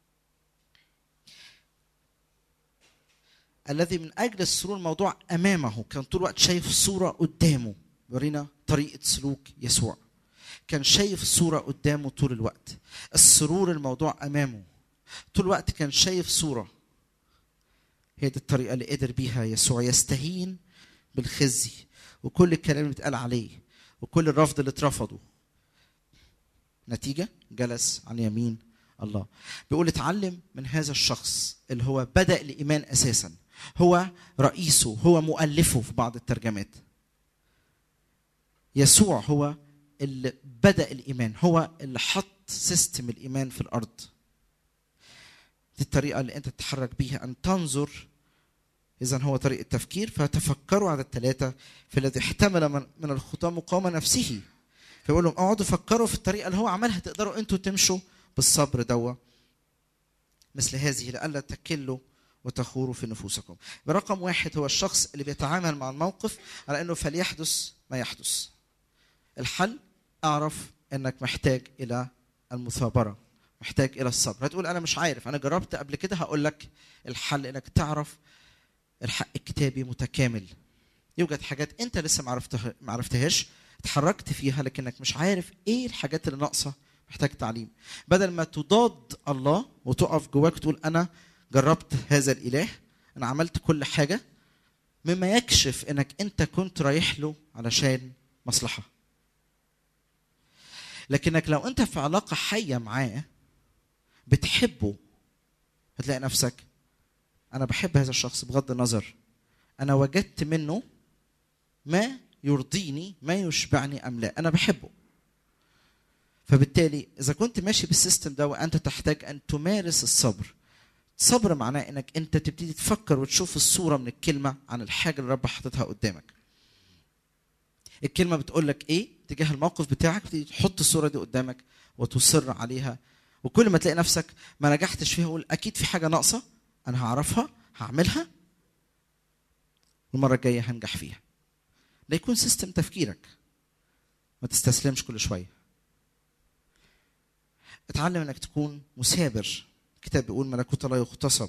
الذي من اجل السرور الموضوع امامه كان طول الوقت شايف صوره قدامه ورينا طريقه سلوك يسوع كان شايف صوره قدامه طول الوقت السرور الموضوع امامه طول الوقت كان شايف صوره هي دي الطريقه اللي قدر بيها يسوع يستهين بالخزي وكل الكلام اللي اتقال عليه وكل الرفض اللي اترفضه نتيجه جلس عن يمين الله بيقول اتعلم من هذا الشخص اللي هو بدا الايمان اساسا هو رئيسه هو مؤلفه في بعض الترجمات يسوع هو اللي بدا الايمان هو اللي حط سيستم الايمان في الارض دي الطريقه اللي انت تتحرك بيها ان تنظر اذا هو طريقه تفكير فتفكروا على الثلاثه في الذي احتمل من, من الخطاه مقاومه نفسه فيقول لهم اقعدوا فكروا في الطريقه اللي هو عملها تقدروا انتوا تمشوا بالصبر دوا مثل هذه لئلا تكلوا وتخوروا في نفوسكم رقم واحد هو الشخص اللي بيتعامل مع الموقف على انه فليحدث ما يحدث الحل اعرف انك محتاج الى المثابره محتاج الى الصبر هتقول انا مش عارف انا جربت قبل كده هقول لك الحل انك تعرف الحق الكتابي متكامل يوجد حاجات انت لسه ما عرفتها ما عرفتهاش اتحركت فيها لكنك مش عارف ايه الحاجات اللي ناقصه محتاج تعليم بدل ما تضاد الله وتقف جواك تقول انا جربت هذا الاله انا عملت كل حاجه مما يكشف انك انت كنت رايح له علشان مصلحه لكنك لو انت في علاقه حيه معاه بتحبه هتلاقي نفسك انا بحب هذا الشخص بغض النظر انا وجدت منه ما يرضيني ما يشبعني ام لا انا بحبه فبالتالي اذا كنت ماشي بالسيستم ده وانت تحتاج ان تمارس الصبر الصبر معناه انك انت تبتدي تفكر وتشوف الصوره من الكلمه عن الحاجه اللي رب حاططها قدامك الكلمه بتقول لك ايه تجاه الموقف بتاعك تبتدي تحط الصوره دي قدامك وتصر عليها وكل ما تلاقي نفسك ما نجحتش فيها قول اكيد في حاجه ناقصه انا هعرفها هعملها المره الجايه هنجح فيها ده يكون سيستم تفكيرك ما تستسلمش كل شويه اتعلم انك تكون مثابر الكتاب بيقول ملكوت الله يغتصب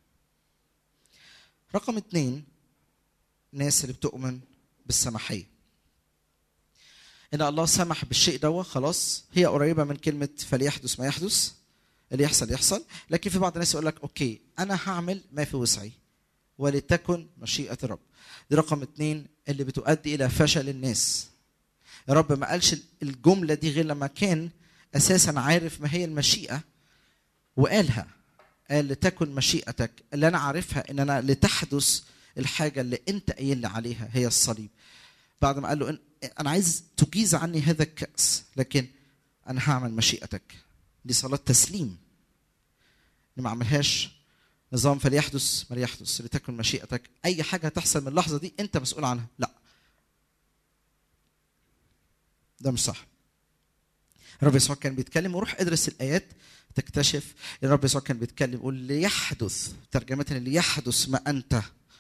رقم اتنين الناس اللي بتؤمن بالسماحية إن الله سمح بالشيء ده خلاص هي قريبة من كلمة فليحدث ما يحدث اللي يحصل يحصل لكن في بعض الناس يقول لك أوكي أنا هعمل ما في وسعي ولتكن مشيئة الرب دي رقم اتنين اللي بتؤدي إلى فشل الناس يا رب ما قالش الجملة دي غير لما كان أساسا عارف ما هي المشيئة وقالها قال لتكن مشيئتك اللي انا عارفها ان انا لتحدث الحاجه اللي انت قايل لي عليها هي الصليب بعد ما قال له إن انا عايز تجيز عني هذا الكاس لكن انا هعمل مشيئتك دي صلاه تسليم اللي ما عملهاش نظام فليحدث ما يحدث لتكن مشيئتك اي حاجه هتحصل من اللحظه دي انت مسؤول عنها لا ده مش صح الرب يسوع كان بيتكلم وروح ادرس الايات تكتشف ان الرب يسوع كان بيتكلم يقول ليحدث ترجمة ليحدث ما انت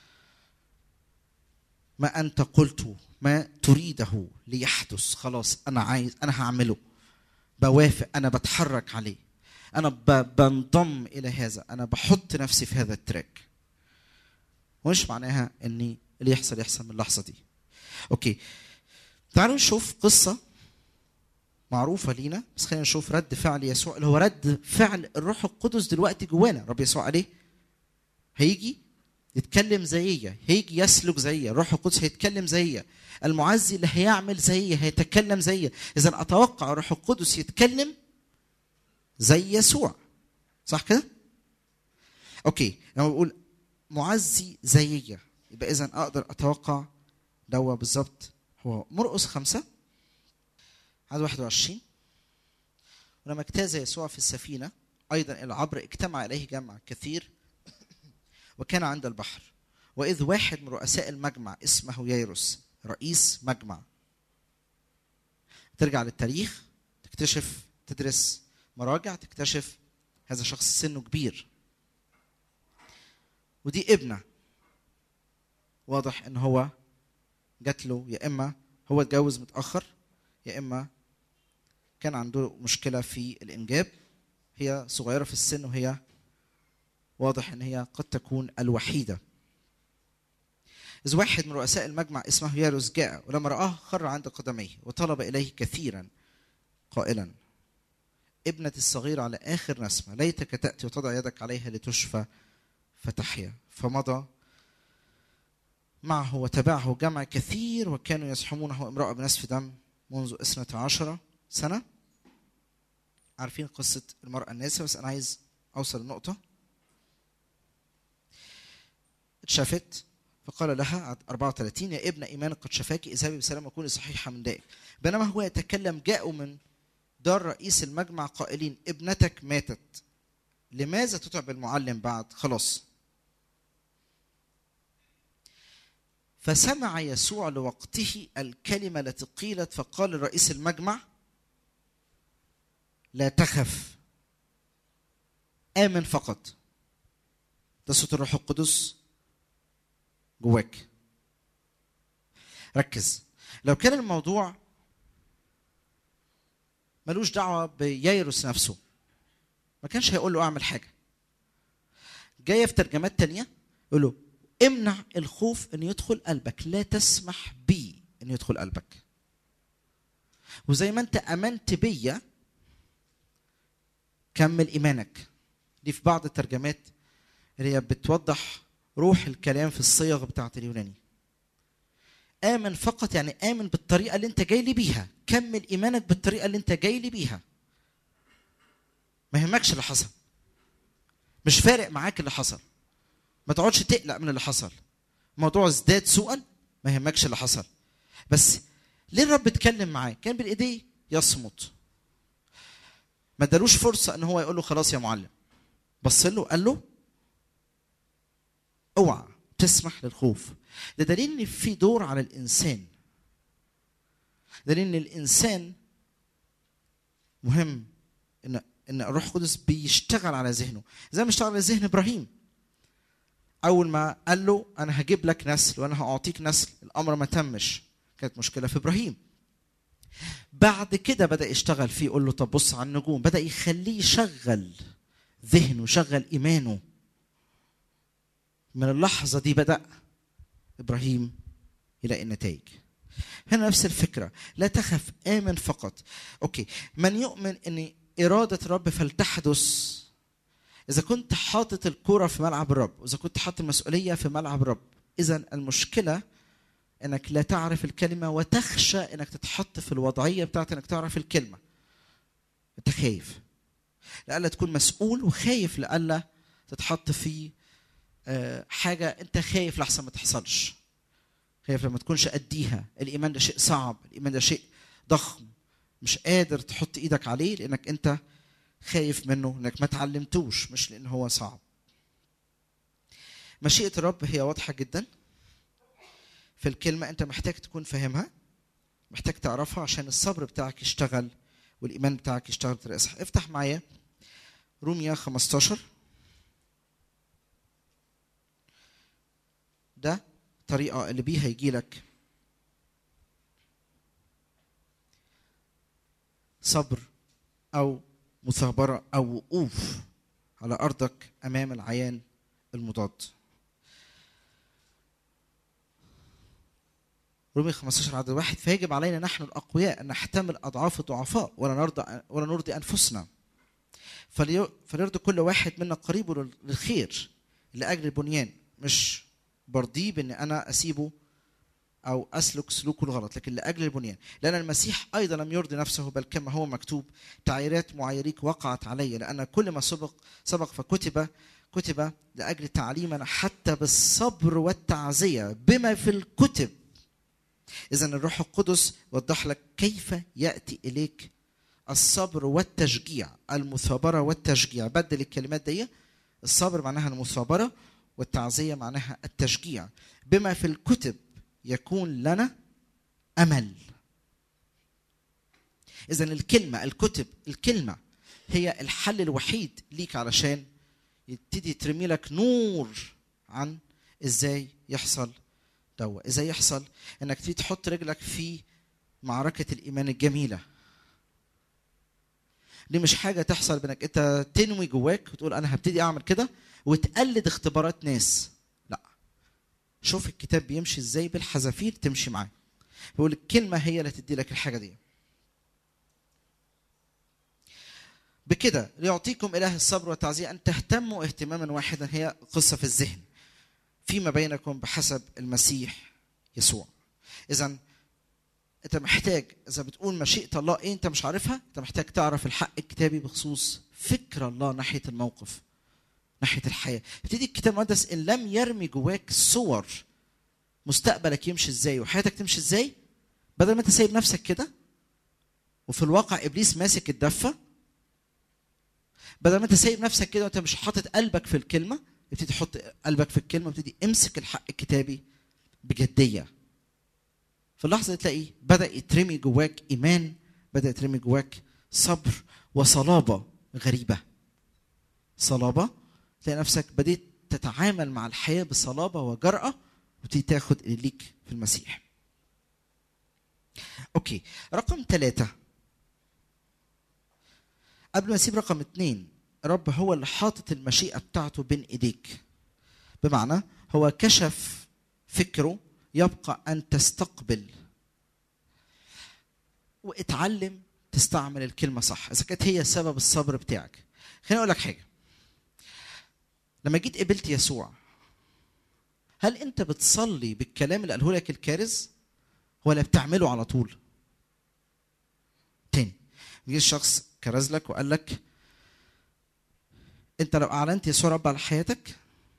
ما انت قلته ما تريده ليحدث خلاص انا عايز انا هعمله بوافق انا بتحرك عليه انا ب- بنضم الى هذا انا بحط نفسي في هذا التراك ومش معناها اني اللي يحصل يحصل من اللحظه دي اوكي تعالوا نشوف قصه معروفه لينا بس خلينا نشوف رد فعل يسوع اللي هو رد فعل الروح القدس دلوقتي جوانا رب يسوع عليه هيجي يتكلم زيي هيجي يسلك زيي الروح القدس هيتكلم زيي المعزي اللي هيعمل زيي هيتكلم زيي اذا اتوقع الروح القدس يتكلم زي يسوع صح كده اوكي لما بقول معزي زيية يبقى اذا اقدر اتوقع دوا بالظبط هو مرقس خمسة عدد 21 ولما اجتاز يسوع في السفينة أيضا العبر اجتمع إليه جمع كثير وكان عند البحر وإذ واحد من رؤساء المجمع اسمه ييروس رئيس مجمع ترجع للتاريخ تكتشف تدرس مراجع تكتشف هذا شخص سنه كبير ودي ابنه واضح ان هو جات له يا اما هو اتجوز متاخر يا اما كان عنده مشكله في الانجاب هي صغيره في السن وهي واضح ان هي قد تكون الوحيده إذ واحد من رؤساء المجمع اسمه ياروس جاء ولما رآه خر عند قدميه وطلب إليه كثيرا قائلا ابنة الصغيرة على آخر نسمة ليتك تأتي وتضع يدك عليها لتشفى فتحيا فمضى معه وتبعه جمع كثير وكانوا يزحمونه امرأة بنسف دم منذ اثنة عشر سنة عارفين قصة المرأة الناسة بس أنا عايز أوصل النقطة اتشافت فقال لها عدد 34 يا ابن ايمانك قد شفاك اذهبي بسلام وكوني صحيحه من دائك بينما هو يتكلم جاءوا من دار رئيس المجمع قائلين ابنتك ماتت لماذا تتعب المعلم بعد خلاص فسمع يسوع لوقته الكلمه التي قيلت فقال لرئيس المجمع لا تخف امن فقط ده صوت الروح القدس جواك ركز لو كان الموضوع ملوش دعوه بييروس نفسه ما كانش هيقول له اعمل حاجه جايه في ترجمات تانية يقول له امنع الخوف ان يدخل قلبك لا تسمح بي ان يدخل قلبك وزي ما انت امنت بيا كمل ايمانك دي في بعض الترجمات اللي هي بتوضح روح الكلام في الصيغ بتاعت اليوناني آمن فقط يعني آمن بالطريقة اللي أنت جاي لي بيها كمل إيمانك بالطريقة اللي أنت جاي لي بيها ما يهمكش اللي حصل مش فارق معاك اللي حصل ما تقعدش تقلق من اللي حصل الموضوع ازداد سوءا ما يهمكش اللي حصل بس ليه الرب اتكلم معاه كان بالايديه يصمت ما ادالوش فرصه ان هو يقول له خلاص يا معلم بص له قال له اوعى تسمح للخوف ده دليل ان في دور على الانسان دليل ان الانسان مهم ان ان الروح القدس بيشتغل على ذهنه زي ما اشتغل على ذهن ابراهيم اول ما قال له انا هجيب لك نسل وانا هاعطيك نسل الامر ما تمش كانت مشكله في ابراهيم بعد كده بدا يشتغل فيه يقول له طب بص على النجوم بدا يخليه يشغل ذهنه يشغل ايمانه من اللحظه دي بدا ابراهيم يلاقي النتائج هنا نفس الفكره لا تخف امن فقط اوكي من يؤمن ان اراده الرب فلتحدث اذا كنت حاطط الكره في ملعب الرب واذا كنت حاطط المسؤوليه في ملعب الرب اذا المشكله انك لا تعرف الكلمه وتخشى انك تتحط في الوضعيه بتاعت انك تعرف الكلمه انت خايف لألا تكون مسؤول وخايف لألا تتحط في آه، حاجة أنت خايف لحسن ما تحصلش خايف لما تكونش أديها الإيمان ده شيء صعب الإيمان ده شيء ضخم مش قادر تحط إيدك عليه لأنك أنت خايف منه انك ما تعلمتوش مش لان هو صعب مشيئة الرب هي واضحة جدا في الكلمة انت محتاج تكون فاهمها محتاج تعرفها عشان الصبر بتاعك يشتغل والايمان بتاعك يشتغل بطريقة صح افتح معايا روميا 15 ده طريقة اللي بيها يجي لك صبر او مثابرة أو وقوف على أرضك أمام العيان المضاد رومي 15 عدد واحد فيجب علينا نحن الأقوياء أن نحتمل أضعاف الضعفاء ولا نرضى ولا نرضي أنفسنا فلي- فليرضي كل واحد منا قريبه لل- للخير لأجل البنيان مش برضيه بأن أنا أسيبه أو أسلك سلوكه الغلط لكن لأجل البنيان لأن المسيح أيضا لم يرضي نفسه بل كما هو مكتوب تعييرات معاييريك وقعت علي لأن كل ما سبق سبق فكتب كتب لاجل تعليمنا حتى بالصبر والتعزيه بما في الكتب اذا الروح القدس وضح لك كيف ياتي اليك الصبر والتشجيع المثابره والتشجيع بدل الكلمات دي الصبر معناها المثابره والتعزيه معناها التشجيع بما في الكتب يكون لنا امل اذا الكلمه الكتب الكلمه هي الحل الوحيد ليك علشان يبتدي ترمي لك نور عن ازاي يحصل دوا ازاي يحصل انك تيجي تحط رجلك في معركه الايمان الجميله دي مش حاجه تحصل بانك انت تنوي جواك وتقول انا هبتدي اعمل كده وتقلد اختبارات ناس لا شوف الكتاب بيمشي ازاي بالحذافير تمشي معاه بيقول الكلمه هي اللي تدي لك الحاجه دي بكده ليعطيكم اله الصبر والتعزيه ان تهتموا اهتماما واحدا هي قصه في الذهن فيما بينكم بحسب المسيح يسوع اذا انت محتاج اذا بتقول مشيئه الله ايه انت مش عارفها انت محتاج تعرف الحق الكتابي بخصوص فكر الله ناحيه الموقف ناحيه الحياه ابتدي الكتاب المقدس ان لم يرمي جواك صور مستقبلك يمشي ازاي وحياتك تمشي ازاي بدل ما انت سايب نفسك كده وفي الواقع ابليس ماسك الدفه بدل ما انت سايب نفسك كده وانت مش حاطط قلبك في الكلمه ابتدي تحط قلبك في الكلمه وابتدي امسك الحق الكتابي بجديه في اللحظه دي تلاقي بدا يترمي جواك ايمان بدا يترمي جواك صبر وصلابه غريبه صلابه تلاقي نفسك بديت تتعامل مع الحياه بصلابه وجراه وتبتدي تاخد اللي ليك في المسيح اوكي رقم ثلاثة قبل ما اسيب رقم اثنين رب هو اللي حاطط المشيئة بتاعته بين ايديك بمعنى هو كشف فكره يبقى ان تستقبل واتعلم تستعمل الكلمة صح اذا كانت هي سبب الصبر بتاعك خليني اقول لك حاجة لما جيت قبلت يسوع هل انت بتصلي بالكلام اللي قاله لك الكارز ولا بتعمله على طول تاني يجي الشخص كرز لك وقال لك انت لو اعلنت يسوع رب على حياتك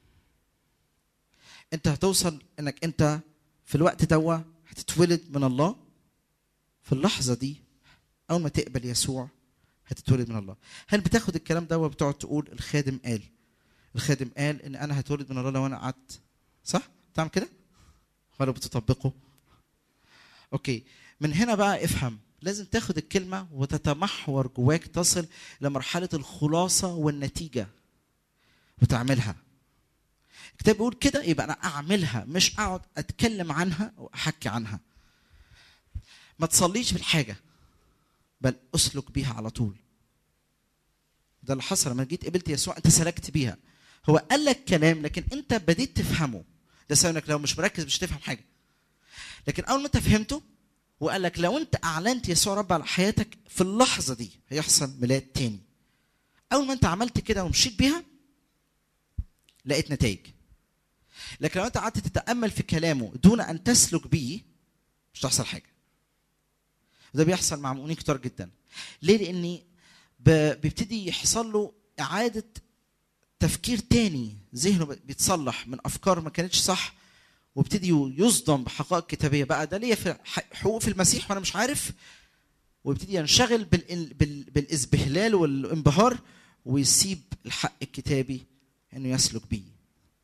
انت هتوصل انك انت في الوقت دوا هتتولد من الله في اللحظه دي اول ما تقبل يسوع هتتولد من الله هل بتاخد الكلام ده وبتقعد تقول الخادم قال الخادم قال ان انا هتولد من الله لو انا قعدت صح تعمل كده ولا بتطبقه اوكي من هنا بقى افهم لازم تاخد الكلمة وتتمحور جواك تصل لمرحلة الخلاصة والنتيجة وتعملها الكتاب بيقول كده يبقى أنا أعملها مش أقعد أتكلم عنها وأحكي عنها ما تصليش بالحاجة بل أسلك بيها على طول ده اللي حصل لما جيت قبلت يسوع أنت سلكت بيها هو قال لك كلام لكن أنت بديت تفهمه ده سبب انك لو مش مركز مش هتفهم حاجه لكن اول ما انت فهمته وقال لك لو انت اعلنت يسوع رب على حياتك في اللحظه دي هيحصل ميلاد تاني اول ما انت عملت كده ومشيت بيها لقيت نتائج لكن لو انت قعدت تتامل في كلامه دون ان تسلك بيه مش هتحصل حاجه ده بيحصل مع مؤمنين كتار جدا ليه لاني ب- بيبتدي يحصل له اعاده تفكير تاني ذهنه بيتصلح من افكار ما كانتش صح وابتدي يصدم بحقائق كتابيه بقى ده ليا في ح- حقوق في المسيح وانا مش عارف ويبتدي ينشغل بال... بال... بالازبهلال والانبهار ويسيب الحق الكتابي انه يسلك بيه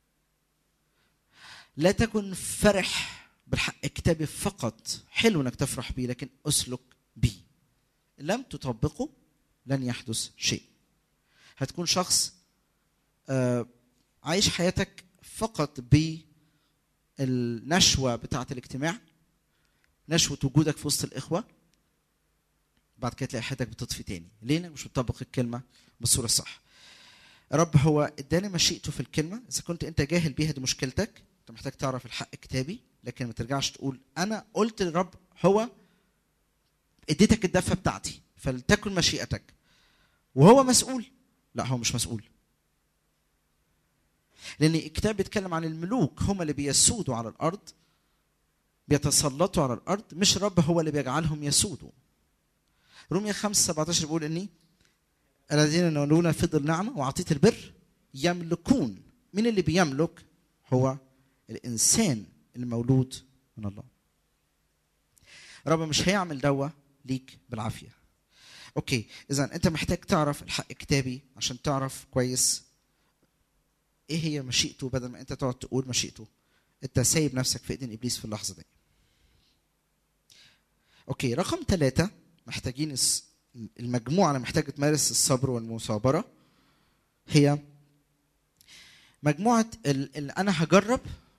لا تكن فرح بالحق الكتابي فقط حلو انك تفرح بيه لكن اسلك بيه لم تطبقه لن يحدث شيء هتكون شخص آه، عايش حياتك فقط بالنشوة بتاعة الاجتماع نشوة وجودك في وسط الإخوة بعد كده تلاقي حياتك بتطفي تاني ليه لأنك مش بتطبق الكلمة بالصورة الصح رب هو اداني مشيئته في الكلمة إذا كنت أنت جاهل بيها دي مشكلتك أنت محتاج تعرف الحق الكتابي لكن ما ترجعش تقول أنا قلت للرب هو اديتك الدفة بتاعتي فلتكن مشيئتك وهو مسؤول لا هو مش مسؤول لان الكتاب بيتكلم عن الملوك هم اللي بيسودوا على الارض بيتسلطوا على الارض مش الرب هو اللي بيجعلهم يسودوا روميا 5 17 بيقول اني الذين ينالون فضل نعمه وعطيه البر يملكون مين اللي بيملك هو الانسان المولود من الله رب مش هيعمل دوا ليك بالعافيه اوكي اذا انت محتاج تعرف الحق كتابي عشان تعرف كويس ايه هي مشيئته بدل ما انت تقعد تقول مشيئته انت سايب نفسك في ايدين ابليس في اللحظه دي اوكي رقم ثلاثة محتاجين الس- المجموعة اللي محتاجة تمارس الصبر والمثابرة هي مجموعة ال- اللي أنا هجرب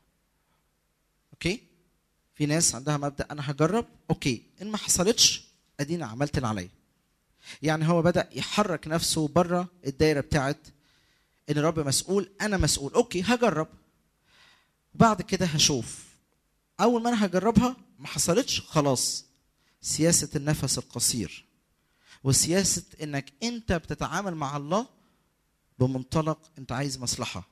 أوكي في ناس عندها مبدأ أنا هجرب أوكي إن ما حصلتش أدينا عملت اللي عليا يعني هو بدأ يحرك نفسه بره الدايرة بتاعت إن الرب مسؤول أنا مسؤول أوكي هجرب بعد كده هشوف أول ما أنا هجربها ما حصلتش خلاص سياسة النفس القصير وسياسة انك انت بتتعامل مع الله بمنطلق انت عايز مصلحة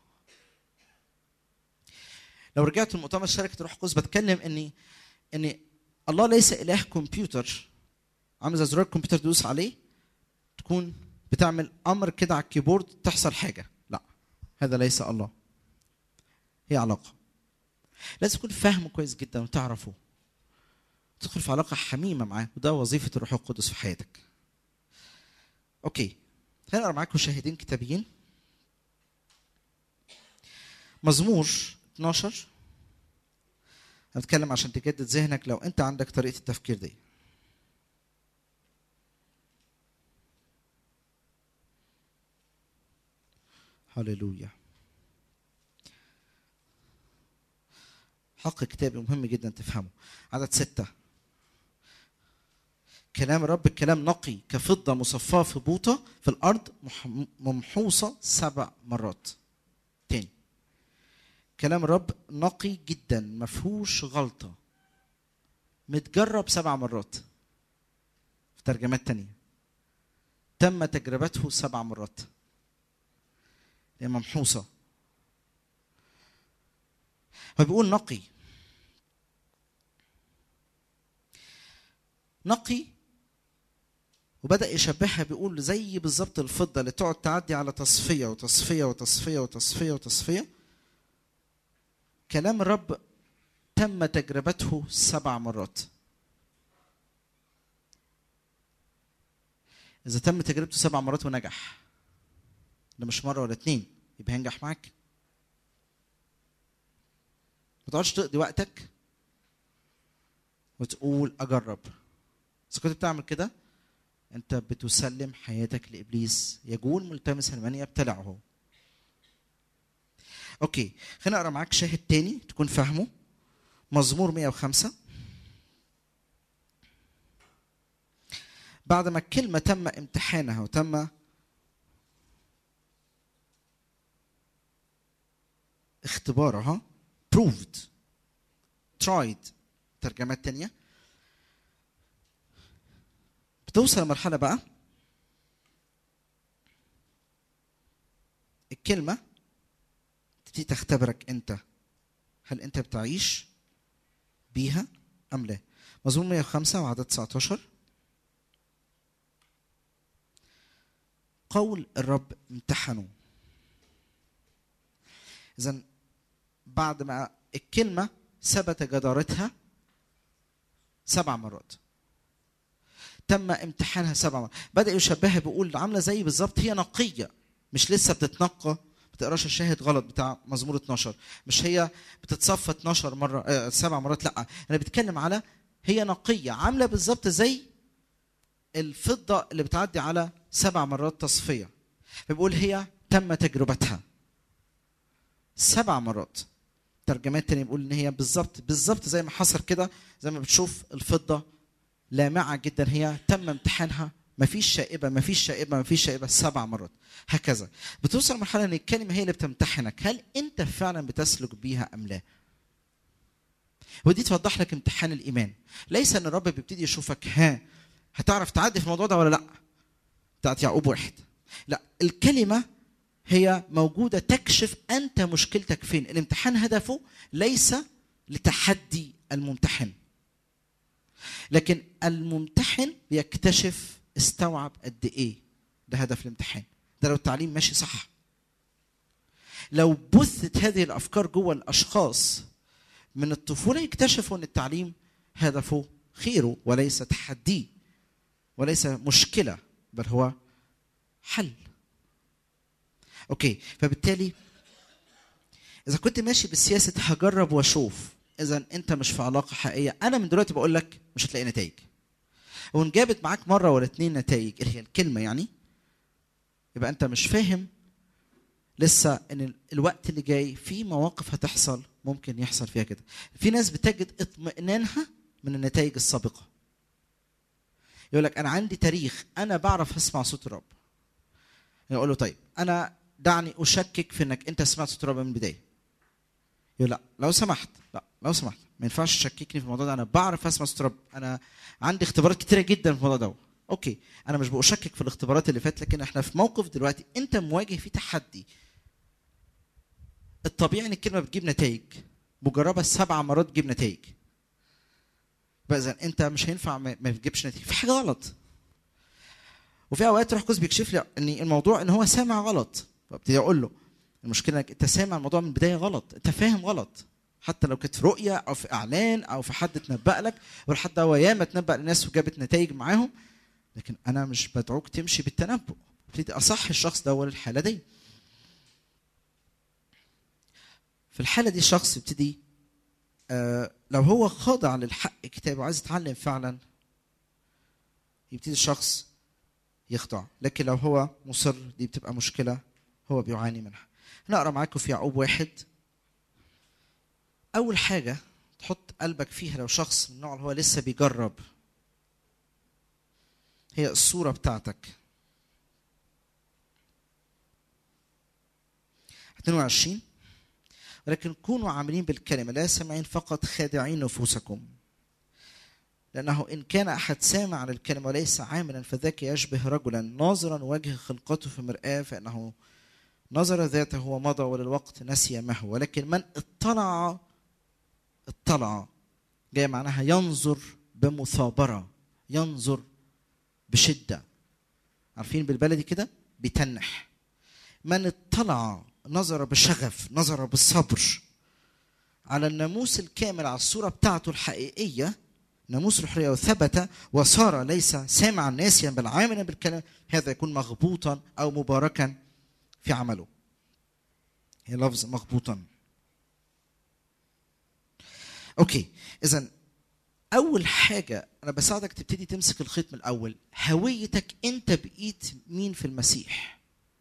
لو رجعت المؤتمر شركة روح القدس بتكلم اني ان الله ليس اله كمبيوتر عامل زي زرار الكمبيوتر تدوس عليه تكون بتعمل امر كده على الكيبورد تحصل حاجة لا هذا ليس الله هي علاقة لازم تكون فاهمه كويس جدا وتعرفه تدخل في علاقة حميمة معاه وده وظيفة الروح القدس في حياتك. أوكي خلينا نقرا معاكم شاهدين كتابيين. مزمور 12 هنتكلم عشان تجدد ذهنك لو أنت عندك طريقة التفكير دي. هللويا. حق كتابي مهم جدا تفهمه. عدد ستة كلام الرب كلام نقي كفضة مصفاة في بوطة في الأرض مح- ممحوصة سبع مرات تاني كلام الرب نقي جدا مفهوش غلطة متجرب سبع مرات في ترجمات تانية تم تجربته سبع مرات هي ممحوصة هو بيقول نقي نقي وبدأ يشبهها بيقول زي بالظبط الفضة اللي تقعد تعدي على تصفية وتصفية وتصفية وتصفية وتصفية كلام الرب تم تجربته سبع مرات إذا تم تجربته سبع مرات ونجح ده مش مرة ولا اتنين يبقى هينجح معاك ما تقعدش تقضي وقتك وتقول أجرب إذا كنت بتعمل كده أنت بتسلم حياتك لإبليس يجول ملتمسا من يبتلعه أوكي خلينا أقرأ معاك شاهد تاني تكون فاهمه مزمور 105 بعد ما الكلمة تم امتحانها وتم اختبارها proved tried ترجمات تانية بتوصل لمرحلة بقى الكلمة تبتدي تختبرك انت هل انت بتعيش بيها ام لا مزمور 105 وعدد 19 قول الرب امتحنوا اذا بعد ما الكلمة ثبت جدارتها سبع مرات تم امتحانها سبع مرات بدأ يشبهها بيقول عاملة زي بالظبط هي نقية مش لسه بتتنقى ما تقراش الشاهد غلط بتاع مزمور 12 مش هي بتتصفى 12 مرة آه سبع مرات لا انا بتكلم على هي نقية عاملة بالظبط زي الفضة اللي بتعدي على سبع مرات تصفية فبيقول هي تم تجربتها سبع مرات ترجمات تانية بيقول ان هي بالظبط بالظبط زي ما حصل كده زي ما بتشوف الفضة لامعة جدا هي تم امتحانها مفيش شائبة مفيش شائبة مفيش شائبة سبع مرات هكذا بتوصل لمرحلة ان الكلمة هي اللي بتمتحنك هل انت فعلا بتسلك بيها ام لا ودي توضح لك امتحان الايمان ليس ان الرب بيبتدي يشوفك ها هتعرف تعدي في الموضوع ده ولا لا بتاعت يعقوب واحد لا الكلمة هي موجودة تكشف أنت مشكلتك فين الامتحان هدفه ليس لتحدي الممتحن لكن الممتحن بيكتشف استوعب قد ايه ده هدف الامتحان ده لو التعليم ماشي صح لو بثت هذه الافكار جوه الاشخاص من الطفوله يكتشفوا ان التعليم هدفه خيره وليس تحديه وليس مشكله بل هو حل اوكي فبالتالي اذا كنت ماشي بالسياسه هجرب واشوف اذا انت مش في علاقه حقيقيه انا من دلوقتي بقول لك مش هتلاقي نتائج وان جابت معاك مره ولا اتنين نتائج اللي هي الكلمه يعني يبقى انت مش فاهم لسه ان ال- الوقت اللي جاي في مواقف هتحصل ممكن يحصل فيها كده في ناس بتجد اطمئنانها من النتائج السابقه يقول لك انا عندي تاريخ انا بعرف اسمع صوت الرب يقول له طيب انا دعني اشكك في انك انت سمعت صوت الرب من البدايه يقول لا لو سمحت لا لو سمحت ما ينفعش تشككني في الموضوع ده انا بعرف اسمع صوت الرب انا عندي اختبارات كتيره جدا في الموضوع ده اوكي انا مش بشكك في الاختبارات اللي فاتت لكن احنا في موقف دلوقتي انت مواجه فيه تحدي الطبيعي ان الكلمه بتجيب نتائج مجربه سبع مرات تجيب نتائج بقى اذا انت مش هينفع ما ما تجيبش نتيجه في حاجه غلط وفي اوقات روح القدس بيكشف لي ان الموضوع ان هو سامع غلط فابتدي اقول له المشكله انك انت سامع الموضوع من البدايه غلط انت فاهم غلط حتى لو كانت في رؤيه او في اعلان او في حد تنبأ لك والحد هو ياما تنبأ لناس وجابت نتائج معاهم لكن انا مش بدعوك تمشي بالتنبؤ ابتدي اصح الشخص ده للحاله دي في الحاله دي الشخص يبتدي آه لو هو خاضع للحق الكتاب وعايز يتعلم فعلا يبتدي الشخص يخضع لكن لو هو مصر دي بتبقى مشكله هو بيعاني منها نقرا معاكم في يعقوب واحد اول حاجه تحط قلبك فيها لو شخص من النوع اللي هو لسه بيجرب هي الصوره بتاعتك 22 ولكن كونوا عاملين بالكلمة لا سامعين فقط خادعين نفوسكم لأنه إن كان أحد سامع للكلمة وليس عاملا فذاك يشبه رجلا ناظرا وجه خلقته في مرآة فإنه نظر ذاته ومضى وللوقت نسي ما هو ولكن من اطلع اطلع جاي معناها ينظر بمثابرة ينظر بشدة عارفين بالبلدي كده بيتنح من اطلع نظر بشغف نظر بالصبر على الناموس الكامل على الصورة بتاعته الحقيقية ناموس الحرية وثبت وصار ليس سامعا ناسيا بل عاملا بالكلام هذا يكون مغبوطا أو مباركا في عمله هي لفظ مغبوطا اوكي اذا اول حاجه انا بساعدك تبتدي تمسك الخيط من الاول هويتك انت بقيت مين في المسيح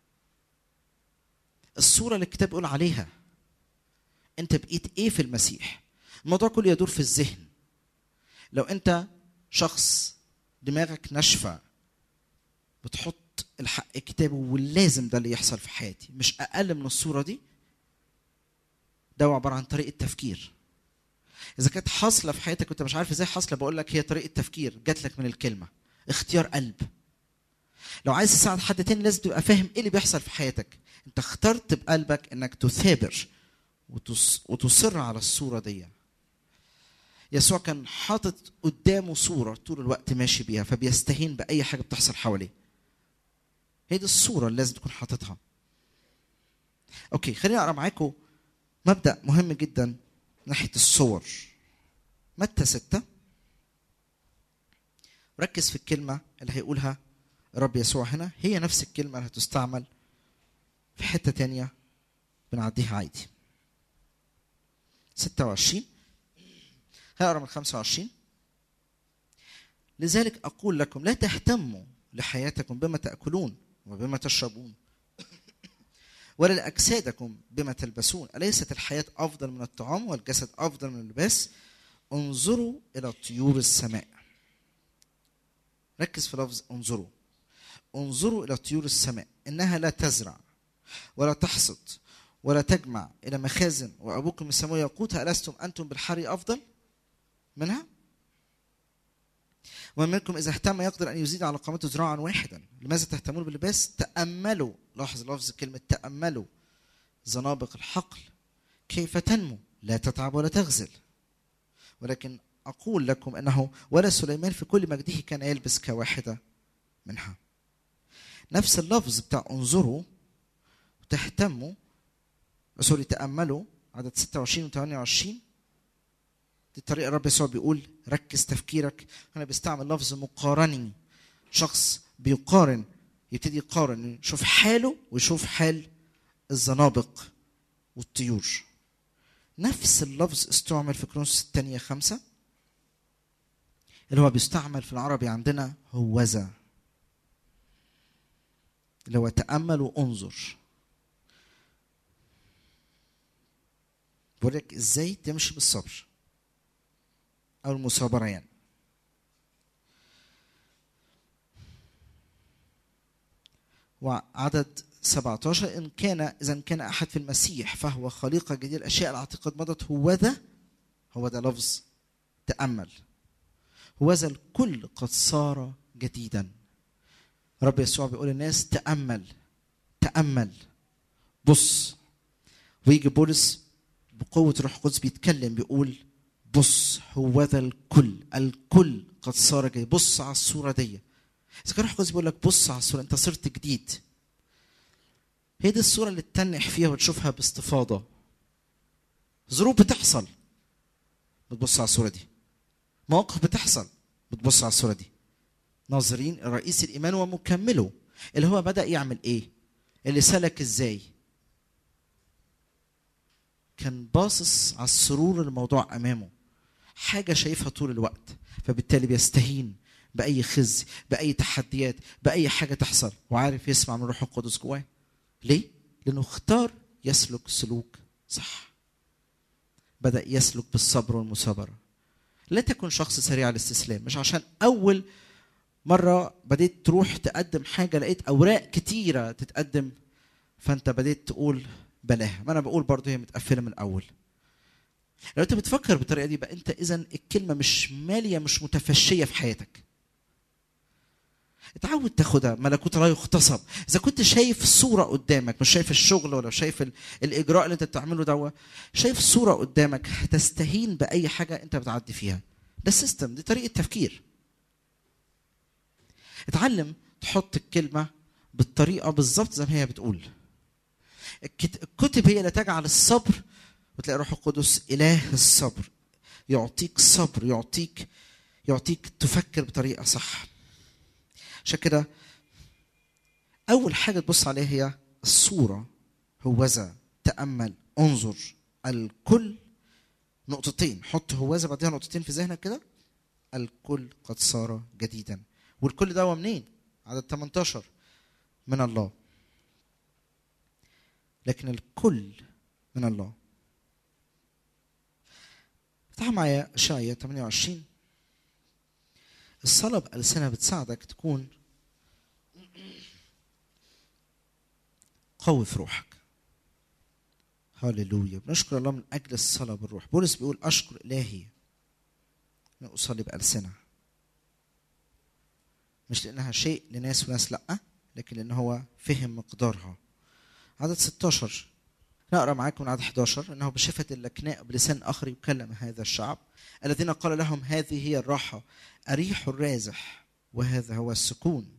الصوره اللي الكتاب بيقول عليها انت بقيت ايه في المسيح الموضوع كله يدور في الذهن لو انت شخص دماغك ناشفه بتحط الحق كتابه واللازم ده اللي يحصل في حياتي مش اقل من الصوره دي ده هو عباره عن طريقه تفكير اذا كانت حاصله في حياتك وانت مش عارف ازاي حاصله بقول لك هي طريقه تفكير جات لك من الكلمه اختيار قلب لو عايز تساعد حد تاني لازم تبقى فاهم ايه اللي بيحصل في حياتك انت اخترت بقلبك انك تثابر وتص... وتصر على الصوره دي يسوع كان حاطط قدامه صوره طول الوقت ماشي بيها فبيستهين باي حاجه بتحصل حواليه هي دي الصوره اللي لازم تكون حاططها اوكي خليني اقرا معاكم مبدا مهم جدا ناحيه الصور متى ستة ركز في الكلمة اللي هيقولها الرب يسوع هنا هي نفس الكلمة اللي هتستعمل في حتة تانية بنعديها عادي 26 هقرا من 25 لذلك أقول لكم لا تهتموا لحياتكم بما تأكلون وبما تشربون ولا لأجسادكم بما تلبسون أليست الحياة أفضل من الطعام والجسد أفضل من اللباس انظروا إلى طيور السماء ركز في لفظ انظروا انظروا إلى طيور السماء إنها لا تزرع ولا تحصد ولا تجمع إلى مخازن وأبوكم السماوي يقوتها ألستم أنتم بالحري أفضل منها ومن منكم إذا اهتم يقدر أن يزيد على قامته ذراعا واحدا لماذا تهتمون باللباس تأملوا لاحظ لفظ كلمة تأملوا زنابق الحقل كيف تنمو لا تتعب ولا تغزل ولكن أقول لكم أنه ولا سليمان في كل مجده كان يلبس كواحدة منها نفس اللفظ بتاع انظروا وتهتموا سوري تاملوا عدد 26 و 28 دي الطريقه الرب يسوع بيقول ركز تفكيرك هنا بيستعمل لفظ مقارني شخص بيقارن يبتدي يقارن يشوف حاله ويشوف حال الزنابق والطيور نفس اللفظ استعمل في كرونس الثانية خمسة اللي هو بيستعمل في العربي عندنا هوذا اللي هو تأمل وانظر بقولك ازاي تمشي بالصبر او المثابرة يعني وعدد 17 إن كان إذا كان أحد في المسيح فهو خليقة جديدة الأشياء العتيقة مضت هو ذا هو ده لفظ تأمل هو ذا الكل قد صار جديدا رب يسوع بيقول للناس تأمل تأمل بص ويجي بولس بقوة الروح القدس بيتكلم بيقول بص هو ذا الكل الكل قد صار جديد بص على الصورة دي إذا كان الروح القدس بيقول لك بص على الصورة أنت صرت جديد هي دي الصورة اللي تتنح فيها وتشوفها باستفاضة ظروف بتحصل بتبص على الصورة دي مواقف بتحصل بتبص على الصورة دي ناظرين رئيس الإيمان ومكمله اللي هو بدأ يعمل إيه اللي سلك إزاي كان باصص على السرور الموضوع أمامه حاجة شايفها طول الوقت فبالتالي بيستهين بأي خزي بأي تحديات بأي حاجة تحصل وعارف يسمع من الروح القدس جواه ليه؟ لأنه اختار يسلك سلوك صح بدأ يسلك بالصبر والمثابرة لا تكن شخص سريع الاستسلام مش عشان أول مرة بديت تروح تقدم حاجة لقيت أوراق كتيرة تتقدم فأنت بديت تقول بلاها ما أنا بقول برضه هي متقفلة من الأول لو أنت بتفكر بالطريقة دي بقى أنت إذا الكلمة مش مالية مش متفشية في حياتك اتعود تاخدها ملكوت لا يغتصب اذا كنت شايف صوره قدامك مش شايف الشغل ولا شايف ال- الاجراء اللي انت بتعمله دوا شايف صوره قدامك هتستهين باي حاجه انت بتعدي فيها ده السيستم دي طريقه تفكير اتعلم تحط الكلمه بالطريقه بالظبط زي ما هي بتقول الكت- الكتب هي اللي تجعل الصبر وتلاقي روح القدس اله الصبر يعطيك صبر يعطيك يعطيك تفكر بطريقه صح عشان كده أول حاجة تبص عليها هي الصورة هوذا تأمل انظر الكل نقطتين حط هوذا بعدها نقطتين في ذهنك كده الكل قد صار جديدا والكل ده هو منين؟ عدد 18 من الله لكن الكل من الله افتحوا معايا اشعياء 28 الصلاة بألسنة بتساعدك تكون قوي في روحك هللويا بنشكر الله من أجل الصلاة بالروح بولس بيقول أشكر إلهي أن أصلي بألسنة مش لأنها شيء لناس وناس لأ لكن لأن هو فهم مقدارها عدد 16 نقرا معاكم من عدد 11 انه بشفه اللكناء بلسان اخر يكلم هذا الشعب الذين قال لهم هذه هي الراحه اريح الرازح وهذا هو السكون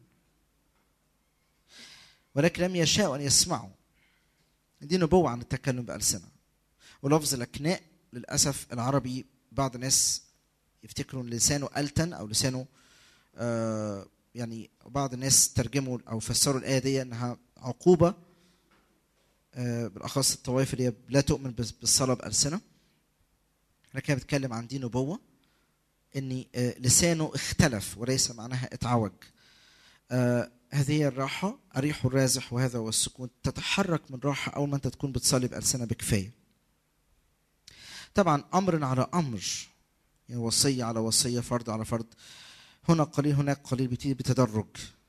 ولكن لم يشاءوا ان يسمعوا دي نبوه عن التكلم بالسنه ولفظ لكناء للاسف العربي بعض الناس يفتكروا ان لسانه التن او لسانه آه يعني بعض الناس ترجموا او فسروا الايه دي انها عقوبه آه، بالاخص الطوائف اللي هي لا تؤمن بس- بالصلاه بالسنه لكن هي بتتكلم عن دي نبوه ان آه، لسانه اختلف وليس معناها اتعوج آه، هذه هي الراحه اريح الرازح وهذا هو السكون تتحرك من راحه اول ما انت تكون بتصلي بالسنه بكفايه طبعا امر على امر يعني وصيه على وصيه فرض على فرض هنا قليل هناك قليل بتيجي بتدرج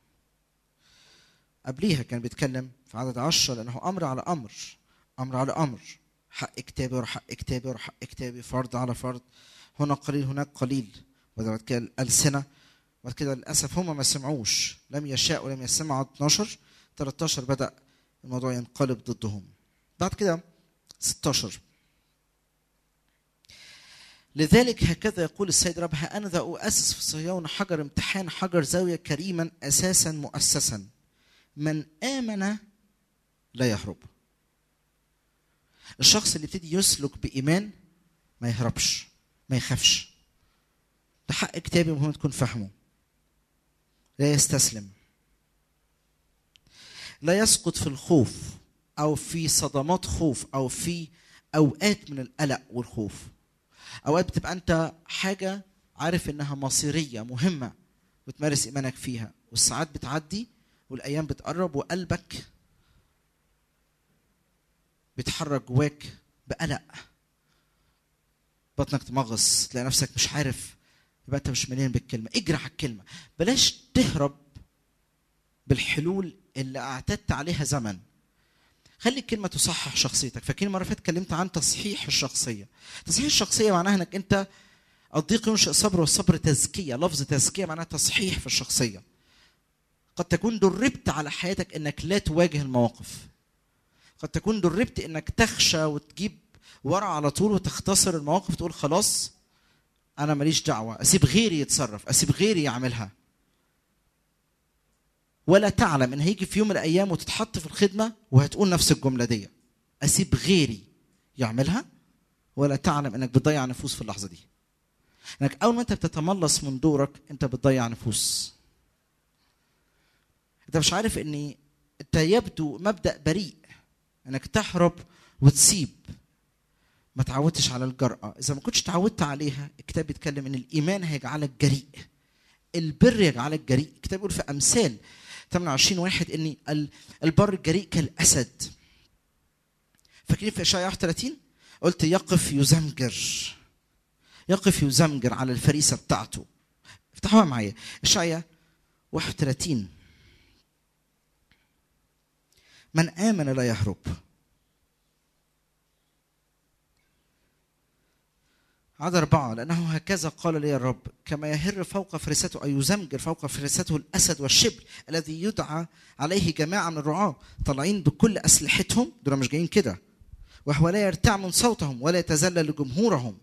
قبليها كان بيتكلم في عدد عشرة لأنه أمر على أمر أمر على أمر حق كتابي ورا حق كتابي ورا حق كتابي فرض على فرض هنا قليل هناك قليل وبعد كده الألسنة بعد كده للأسف هم ما سمعوش لم يشاء ولم يسمعوا عدد 12 13 بدأ الموضوع ينقلب ضدهم بعد كده 16 لذلك هكذا يقول السيد رب ها أنا ذا أؤسس في صهيون حجر امتحان حجر زاوية كريما أساسا مؤسسا من آمن لا يهرب الشخص اللي يبتدي يسلك بايمان ما يهربش ما يخافش ده حق كتابي مهم تكون فاهمه لا يستسلم لا يسقط في الخوف او في صدمات خوف او في اوقات من القلق والخوف اوقات بتبقى انت حاجه عارف انها مصيريه مهمه وتمارس ايمانك فيها والساعات بتعدي والايام بتقرب وقلبك بيتحرك جواك بقلق بطنك تمغص تلاقي نفسك مش عارف يبقى انت مش مليان بالكلمه اجري على الكلمه بلاش تهرب بالحلول اللي اعتدت عليها زمن خلي الكلمه تصحح شخصيتك فاكرين المره اللي فاتت اتكلمت عن تصحيح الشخصيه تصحيح الشخصيه معناها انك انت الضيق ينشئ صبر والصبر تزكيه لفظ تزكيه معناها تصحيح في الشخصيه قد تكون دربت على حياتك انك لا تواجه المواقف قد تكون دربت انك تخشى وتجيب ورا على طول وتختصر المواقف تقول خلاص انا ماليش دعوه اسيب غيري يتصرف اسيب غيري يعملها ولا تعلم ان هيجي في يوم من الايام وتتحط في الخدمه وهتقول نفس الجمله دي اسيب غيري يعملها ولا تعلم انك بتضيع نفوس في اللحظه دي انك اول ما انت بتتملص من دورك انت بتضيع نفوس انت مش عارف ان انت يبدو مبدا بريء انك تهرب وتسيب ما تعودتش على الجرأة إذا ما كنتش تعودت عليها الكتاب بيتكلم إن الإيمان هيجعلك جريء البر يجعلك جريء الكتاب يقول في أمثال 28 واحد إن ال- البر الجريء كالأسد فاكرين في إشعياء 31 قلت يقف يزمجر يقف يزمجر على الفريسة بتاعته افتحوها معايا إشعياء 31 من آمن لا يهرب عدد أربعة لأنه هكذا قال لي الرب كما يهر فوق فرسته أي يزمجر فوق فرسته الأسد والشبل الذي يدعى عليه جماعة من الرعاة طالعين بكل أسلحتهم دول مش جايين كده وهو لا يرتع من صوتهم ولا يتذلل لجمهورهم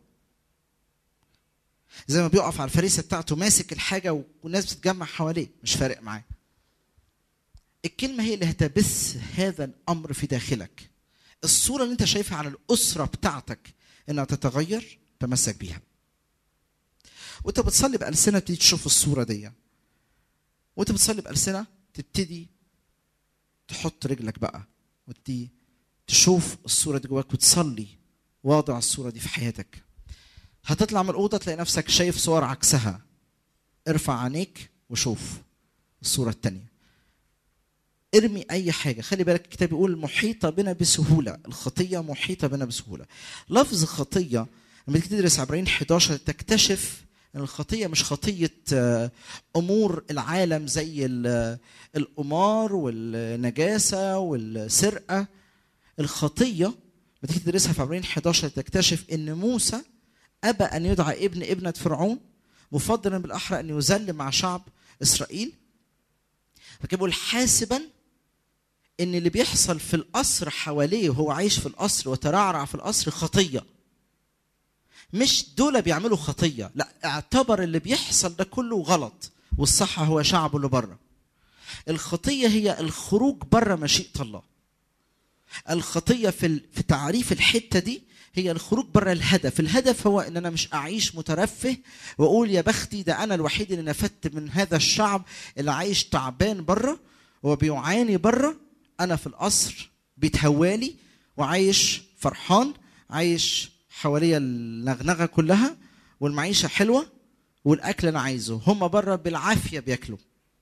زي ما بيقف على الفريسة بتاعته ماسك الحاجة والناس بتتجمع حواليه مش فارق معاه الكلمة هي اللي هتبث هذا الأمر في داخلك الصورة اللي انت شايفها على الأسرة بتاعتك انها تتغير تمسك بيها وانت بتصلي بألسنة تبتدي تشوف الصورة دي وانت بتصلي بألسنة تبتدي تحط رجلك بقى وتبتدي تشوف الصورة دي جواك وتصلي واضع الصورة دي في حياتك هتطلع من الأوضة تلاقي نفسك شايف صور عكسها ارفع عينيك وشوف الصورة التانية ارمي اي حاجه خلي بالك الكتاب بيقول محيطه بنا بسهوله الخطيه محيطه بنا بسهوله لفظ خطيه لما تيجي تدرس عبرين 11 تكتشف ان الخطيه مش خطيه آه، امور العالم زي ال- القمار والنجاسه والسرقه الخطيه لما تيجي تدرسها في عبرين 11 تكتشف ان موسى ابى ان يدعى ابن ابنه فرعون مفضلا بالاحرى ان يذل مع شعب اسرائيل فكان بيقول حاسبا ان اللي بيحصل في القصر حواليه وهو عايش في القصر وترعرع في القصر خطيه مش دول بيعملوا خطيه لا اعتبر اللي بيحصل ده كله غلط والصح هو شعبه اللي بره الخطيه هي الخروج بره مشيئه الله الخطيه في ال- في تعريف الحته دي هي الخروج بره الهدف الهدف هو ان انا مش اعيش مترفه واقول يا بختي ده انا الوحيد اللي نفدت من هذا الشعب اللي عايش تعبان بره وبيعاني بره انا في القصر بيتهوالي وعايش فرحان عايش حواليا النغنغه كلها والمعيشه حلوه والاكل انا عايزه هم بره بالعافيه بياكلوا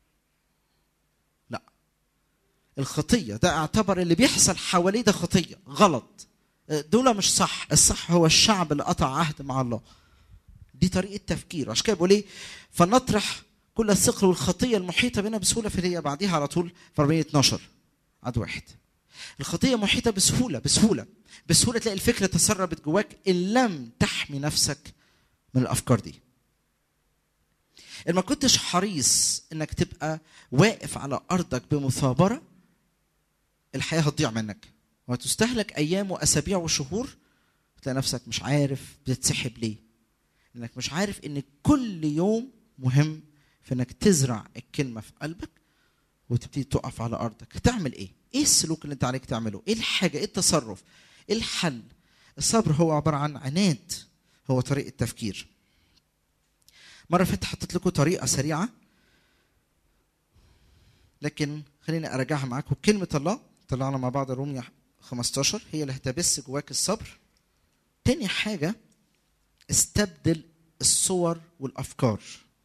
لا الخطيه ده اعتبر اللي بيحصل حواليه ده خطيه غلط دول مش صح الصح هو الشعب اللي قطع عهد مع الله دي طريقه تفكير عشان كده بيقول ايه فنطرح كل الثقل والخطيه المحيطه بنا بسهوله في هي بعديها على طول في 4 12 عدد واحد الخطيه محيطه بسهوله بسهوله بسهوله تلاقي الفكره تسربت جواك ان لم تحمي نفسك من الافكار دي ان ما كنتش حريص انك تبقى واقف على ارضك بمثابره الحياه هتضيع منك وهتستهلك ايام واسابيع وشهور تلاقي نفسك مش عارف بتتسحب ليه انك مش عارف ان كل يوم مهم في انك تزرع الكلمه في قلبك وتبتدي تقف على ارضك هتعمل ايه ايه السلوك اللي انت عليك تعمله ايه الحاجه ايه التصرف ايه الحل الصبر هو عباره عن عناد هو طريقه تفكير مره فاتت حطيت لكم طريقه سريعه لكن خليني اراجعها معاكم كلمه الله طلعنا مع بعض روميا 15 هي اللي هتبث جواك الصبر تاني حاجه استبدل الصور والافكار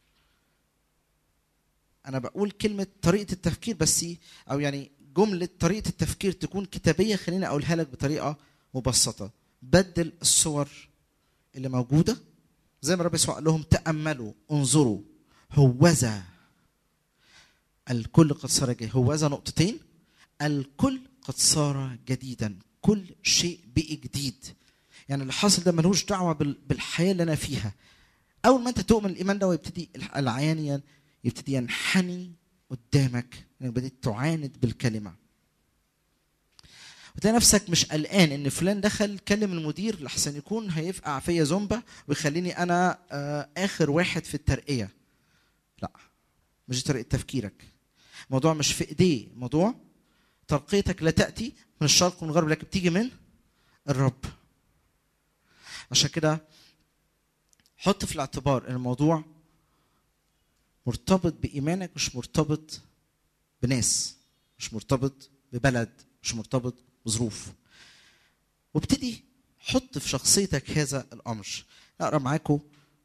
انا بقول كلمه طريقه التفكير بس او يعني جمله طريقه التفكير تكون كتابيه خليني اقولها لك بطريقه مبسطه بدل الصور اللي موجوده زي ما رب يسوع قال لهم تاملوا انظروا هوذا الكل قد صار جديد هوذا نقطتين الكل قد صار جديدا كل شيء بقي جديد يعني اللي حاصل ده ملوش دعوه بال- بالحياه اللي انا فيها اول ما انت تؤمن الايمان ده ويبتدي العيان يبتدي ينحني قدامك انك بديت تعاند بالكلمه وتلاقي نفسك مش قلقان ان فلان دخل كلم المدير لحسن يكون هيفقع فيا زومبا ويخليني انا آه، اخر واحد في الترقيه لا مش دي طريقه تفكيرك الموضوع مش في ايديه الموضوع ترقيتك لا تاتي من الشرق ومن الغرب لكن بتيجي من الرب عشان كده حط في الاعتبار ان الموضوع مرتبط بايمانك مش مرتبط بناس مش مرتبط ببلد مش مرتبط بظروف وابتدي حط في شخصيتك هذا الامر اقرا معاكم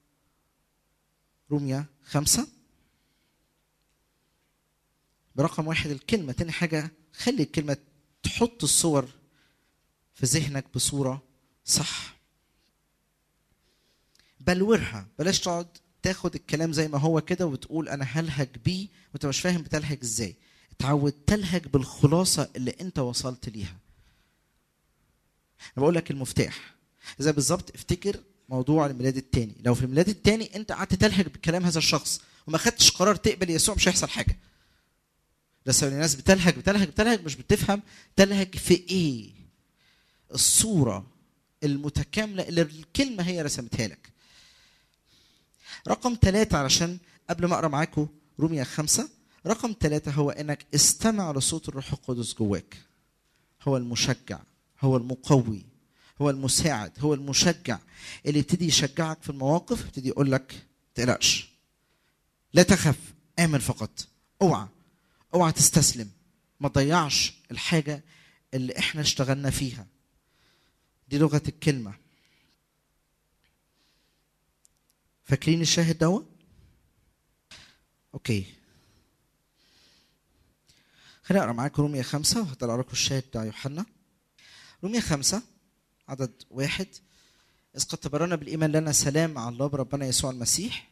روميا خمسة برقم واحد الكلمة تاني حاجة خلي الكلمة تحط الصور في ذهنك بصورة صح بلورها بلاش تقعد تاخد الكلام زي ما هو كده وتقول انا هلهج بيه وانت مش فاهم بتلهج ازاي اتعود تلهج بالخلاصه اللي انت وصلت ليها انا بقول لك المفتاح زي بالظبط افتكر موضوع الميلاد التاني لو في الميلاد التاني انت قعدت تلهج بكلام هذا الشخص وما خدتش قرار تقبل يسوع مش هيحصل حاجه بس الناس بتلهج بتلهج بتلهج مش بتفهم تلهج في ايه الصوره المتكامله اللي الكلمه هي رسمتها لك رقم ثلاثة علشان قبل ما اقرا معاكم روميا خمسة رقم ثلاثة هو انك استمع لصوت الروح القدس جواك هو المشجع هو المقوي هو المساعد هو المشجع اللي يبتدي يشجعك في المواقف يبتدي يقول لك تقلقش لا تخف امن فقط اوعى اوعى تستسلم ما تضيعش الحاجة اللي احنا اشتغلنا فيها دي لغة الكلمة فاكرين الشاهد دوا اوكي خليني اقرا معاكم رومية خمسة وهطلع لكم الشاهد بتاع يوحنا رومية خمسة عدد واحد إذ قد تبررنا بالإيمان لنا سلام مع الله بربنا يسوع المسيح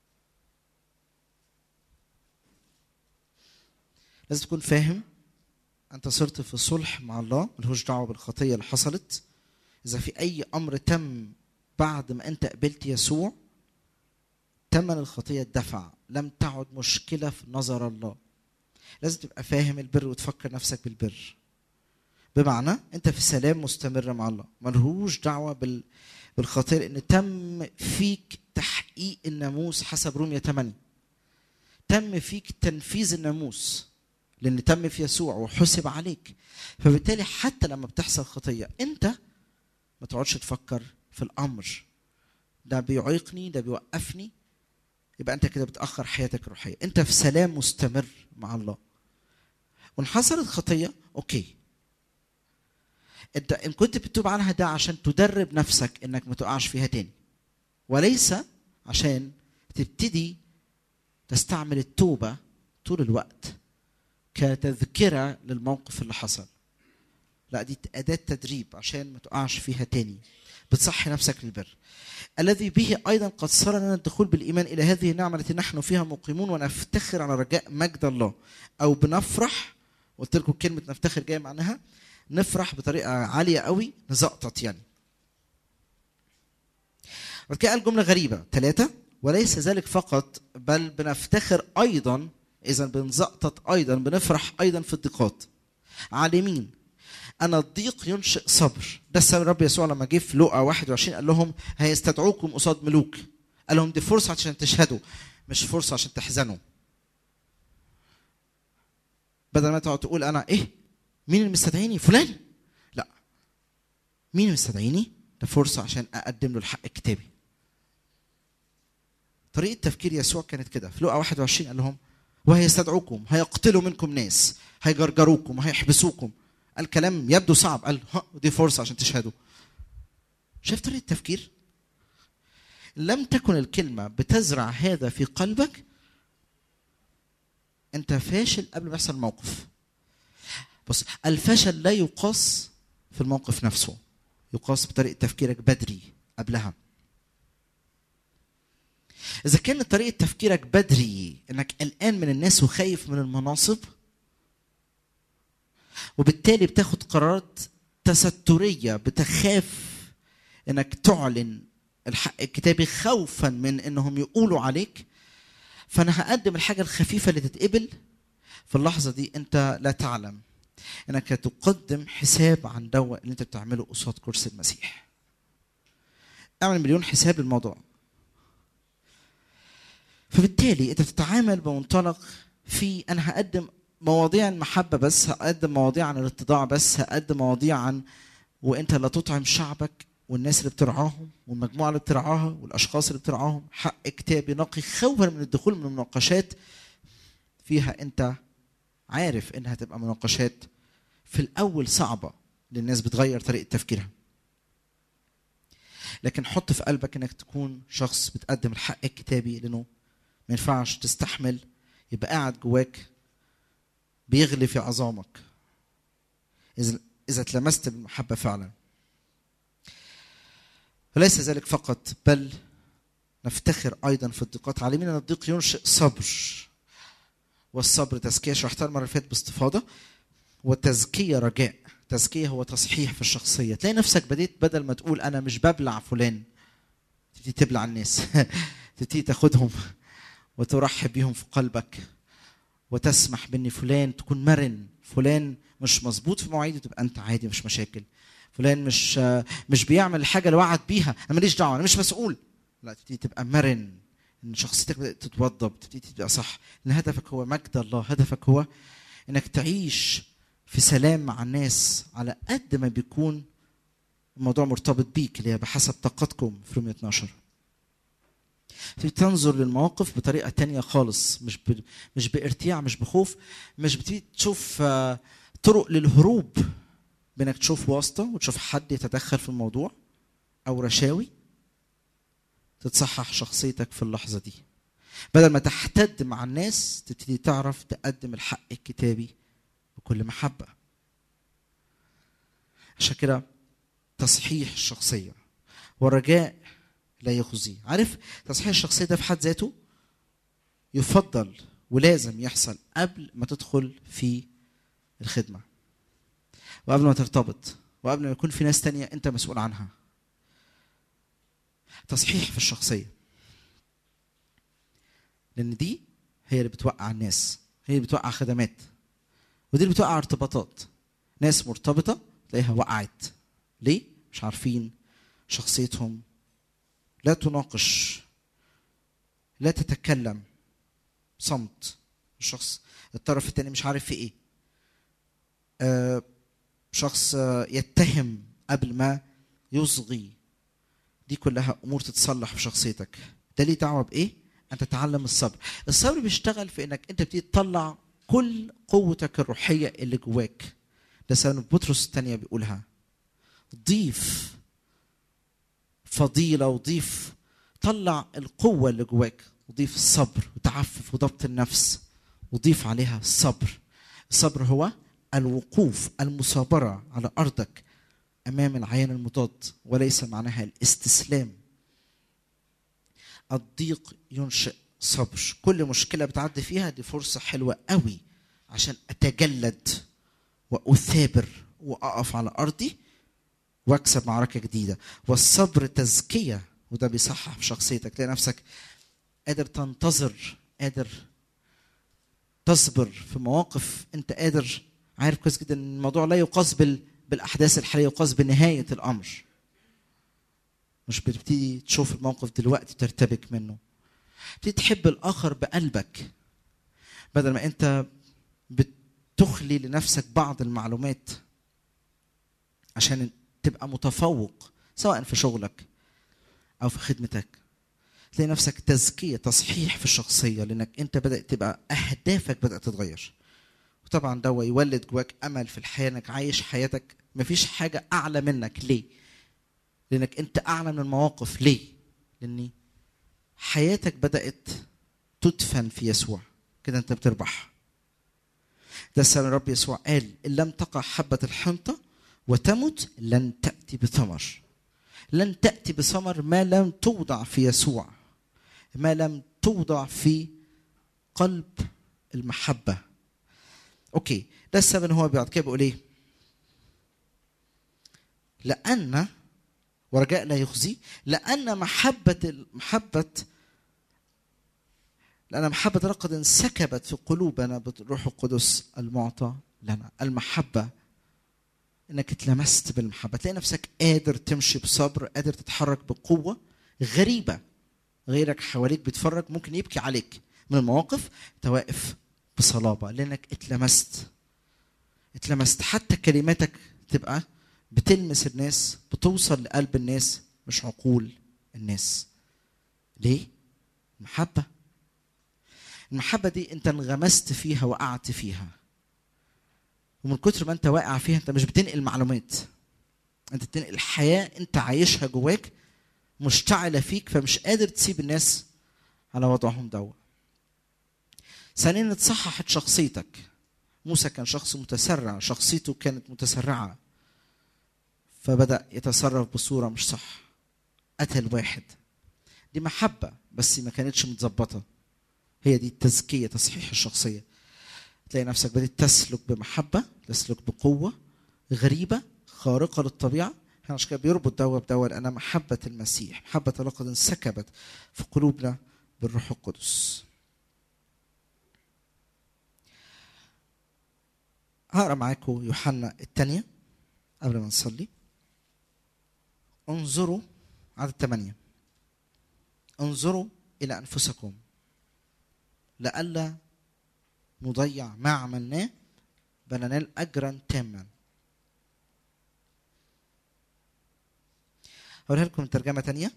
لازم تكون فاهم أنت صرت في صلح مع الله ملهوش دعوة بالخطية اللي حصلت إذا في أي أمر تم بعد ما أنت قبلت يسوع ثمن الخطية اتدفع لم تعد مشكلة في نظر الله لازم تبقى فاهم البر وتفكر نفسك بالبر بمعنى انت في سلام مستمر مع الله ملهوش دعوه بال بالخطيه لان تم فيك تحقيق الناموس حسب رومية 8 تم فيك تنفيذ الناموس لان تم في يسوع وحسب عليك فبالتالي حتى لما بتحصل خطيه انت ما تقعدش تفكر في الامر ده بيعيقني ده بيوقفني يبقى انت كده بتاخر حياتك الروحيه انت في سلام مستمر مع الله وان حصلت خطيه اوكي انت ان كنت بتتوب عنها ده عشان تدرب نفسك انك ما تقعش فيها تاني وليس عشان تبتدي تستعمل التوبه طول الوقت كتذكره للموقف اللي حصل لا دي اداه تدريب عشان ما تقعش فيها تاني بتصحي نفسك للبر الذي به ايضا قد صار لنا الدخول بالايمان الى هذه النعمه التي نحن فيها مقيمون ونفتخر على رجاء مجد الله او بنفرح قلت لكم كلمه نفتخر جايه معناها نفرح بطريقه عاليه قوي نزقطط يعني بعد كده قال جمله غريبه ثلاثه وليس ذلك فقط بل بنفتخر ايضا اذا بنزقطط ايضا بنفرح ايضا في الضيقات عالمين ان الضيق ينشئ صبر ده السبب الرب يسوع لما جه في لقا 21 قال لهم هيستدعوكم قصاد ملوك قال لهم دي فرصه عشان تشهدوا مش فرصه عشان تحزنوا بدل ما تقعد تقول انا ايه مين اللي مستدعيني فلان لا مين مستدعيني ده فرصه عشان اقدم له الحق الكتابي طريقه تفكير يسوع كانت كده في لقا 21 قال لهم وهيستدعوكم هيقتلوا منكم ناس هيجرجروكم وهيحبسوكم الكلام يبدو صعب قال ها دي فرصه عشان تشهدوا شايف طريقه التفكير لم تكن الكلمه بتزرع هذا في قلبك انت فاشل قبل ما يحصل الموقف بص الفشل لا يقاس في الموقف نفسه يقاس بطريقه تفكيرك بدري قبلها اذا كان طريقه تفكيرك بدري انك قلقان من الناس وخايف من المناصب وبالتالي بتاخد قرارات تستريه بتخاف انك تعلن الحق الكتابي خوفا من انهم يقولوا عليك فانا هقدم الحاجه الخفيفه اللي تتقبل في اللحظه دي انت لا تعلم انك تقدم حساب عن دواء اللي انت بتعمله قصاد كرسي المسيح اعمل مليون حساب للموضوع فبالتالي انت بتتعامل بمنطلق في انا هقدم مواضيع المحبه بس هقدم مواضيع عن الاتضاع بس هقدم مواضيع عن وانت لا تطعم شعبك والناس اللي بترعاهم والمجموعه اللي بترعاها والاشخاص اللي بترعاهم حق كتابي نقي خوفا من الدخول من مناقشات فيها انت عارف انها تبقى مناقشات في الاول صعبه للناس بتغير طريقه تفكيرها لكن حط في قلبك انك تكون شخص بتقدم الحق الكتابي لانه ما ينفعش تستحمل يبقى قاعد جواك بيغلي في عظامك اذا اذا اتلمست بالمحبه فعلا وليس ذلك فقط بل نفتخر ايضا في الضيقات عالمين ان الضيق ينشئ صبر والصبر تزكيه شرحتها المره اللي فاتت باستفاضه والتزكيه رجاء تزكيه هو تصحيح في الشخصيه تلاقي نفسك بديت بدل ما تقول انا مش ببلع فلان تبتدي تبلع الناس تبتدي تاخدهم وترحب بيهم في قلبك وتسمح بان فلان تكون مرن فلان مش مظبوط في مواعيده تبقى انت عادي مش مشاكل فلان مش مش بيعمل الحاجه اللي وعد بيها انا ماليش دعوه انا مش مسؤول لا تبتدي تبقى مرن ان شخصيتك بدات تتوضب تبتدي تبقى صح ان هدفك هو مجد الله هدفك هو انك تعيش في سلام مع الناس على قد ما بيكون الموضوع مرتبط بيك اللي هي بحسب طاقتكم في رومية 12 تبتدي تنظر للمواقف بطريقة تانية خالص مش ب... مش بارتياع مش بخوف مش بتبتدي تشوف آه، طرق للهروب بانك تشوف واسطة وتشوف حد يتدخل في الموضوع او رشاوي تتصحح شخصيتك في اللحظة دي بدل ما تحتد مع الناس تبتدي تعرف تقدم الحق الكتابي بكل محبة عشان كده تصحيح الشخصية والرجاء لا يخزي عارف تصحيح الشخصية ده في حد ذاته يفضل ولازم يحصل قبل ما تدخل في الخدمة وقبل ما ترتبط وقبل ما يكون في ناس تانية انت مسؤول عنها تصحيح في الشخصية لأن دي هي اللي بتوقع الناس هي اللي بتوقع خدمات ودي اللي بتوقع ارتباطات ناس مرتبطة تلاقيها وقعت ليه؟ مش عارفين شخصيتهم لا تناقش لا تتكلم صمت الشخص الطرف الثاني مش عارف في ايه آه شخص آه يتهم قبل ما يصغي دي كلها امور تتصلح في شخصيتك ده ليه دعوه بايه ان تتعلم الصبر الصبر بيشتغل في انك انت بتبتدي تطلع كل قوتك الروحيه اللي جواك ده سبب بطرس الثانيه بيقولها ضيف فضيله وضيف طلع القوه اللي جواك وضيف الصبر وتعفف وضبط النفس وضيف عليها الصبر الصبر هو الوقوف المثابره على ارضك امام العيان المضاد وليس معناها الاستسلام الضيق ينشئ صبر كل مشكله بتعدي فيها دي فرصه حلوه قوي عشان اتجلد واثابر واقف على ارضي واكسب معركه جديده والصبر تزكيه وده بيصحح في شخصيتك تلاقي نفسك قادر تنتظر قادر تصبر في مواقف انت قادر عارف كويس جدا ان الموضوع لا يقاس بال بالاحداث الحاليه يقاس بنهايه الامر مش بتبتدي تشوف الموقف دلوقتي ترتبك منه بتبتدي تحب الاخر بقلبك بدل ما انت بتخلي لنفسك بعض المعلومات عشان تبقى متفوق سواء في شغلك او في خدمتك تلاقي نفسك تزكيه تصحيح في الشخصيه لانك انت بدات تبقى اهدافك بدات تتغير وطبعا ده يولد جواك امل في الحياه انك عايش حياتك مفيش حاجه اعلى منك ليه لانك انت اعلى من المواقف ليه لان حياتك بدات تدفن في يسوع كده انت بتربح ده السبب الرب يسوع قال ان لم تقع حبه الحنطه وتمت لن تاتي بثمر لن تاتي بثمر ما لم توضع في يسوع ما لم توضع في قلب المحبه اوكي ده السبب ان هو بيقعد كده بيقول ايه لان ورجاء لا يخزي لان محبه محبه لأن محبة الله قد انسكبت في قلوبنا بالروح القدس المعطى لنا المحبة انك اتلمست بالمحبة تلاقي نفسك قادر تمشي بصبر قادر تتحرك بقوة غريبة غيرك حواليك بيتفرج ممكن يبكي عليك من المواقف انت واقف بصلابة لانك اتلمست اتلمست حتى كلماتك تبقى بتلمس الناس بتوصل لقلب الناس مش عقول الناس ليه؟ محبه المحبة دي أنت انغمست فيها وقعت فيها ومن كتر ما أنت واقع فيها أنت مش بتنقل معلومات أنت بتنقل حياة أنت عايشها جواك مشتعلة فيك فمش قادر تسيب الناس على وضعهم دوا ثانيا اتصححت شخصيتك موسى كان شخص متسرع شخصيته كانت متسرعة فبدأ يتصرف بصورة مش صح قتل واحد دي محبة بس ما كانتش متظبطة هي دي التزكية تصحيح الشخصية تلاقي نفسك بدأت تسلك بمحبة تسلك بقوة غريبة خارقة للطبيعة احنا عشان كده بيربط دوا بدوا لأن محبة المسيح محبة الله قد انسكبت في قلوبنا بالروح القدس هقرا معاكم يوحنا الثانية قبل ما نصلي انظروا عدد ثمانية انظروا إلى أنفسكم لئلا نضيع ما عملناه بل ننال اجرا تاما هقولها لكم ترجمه تانية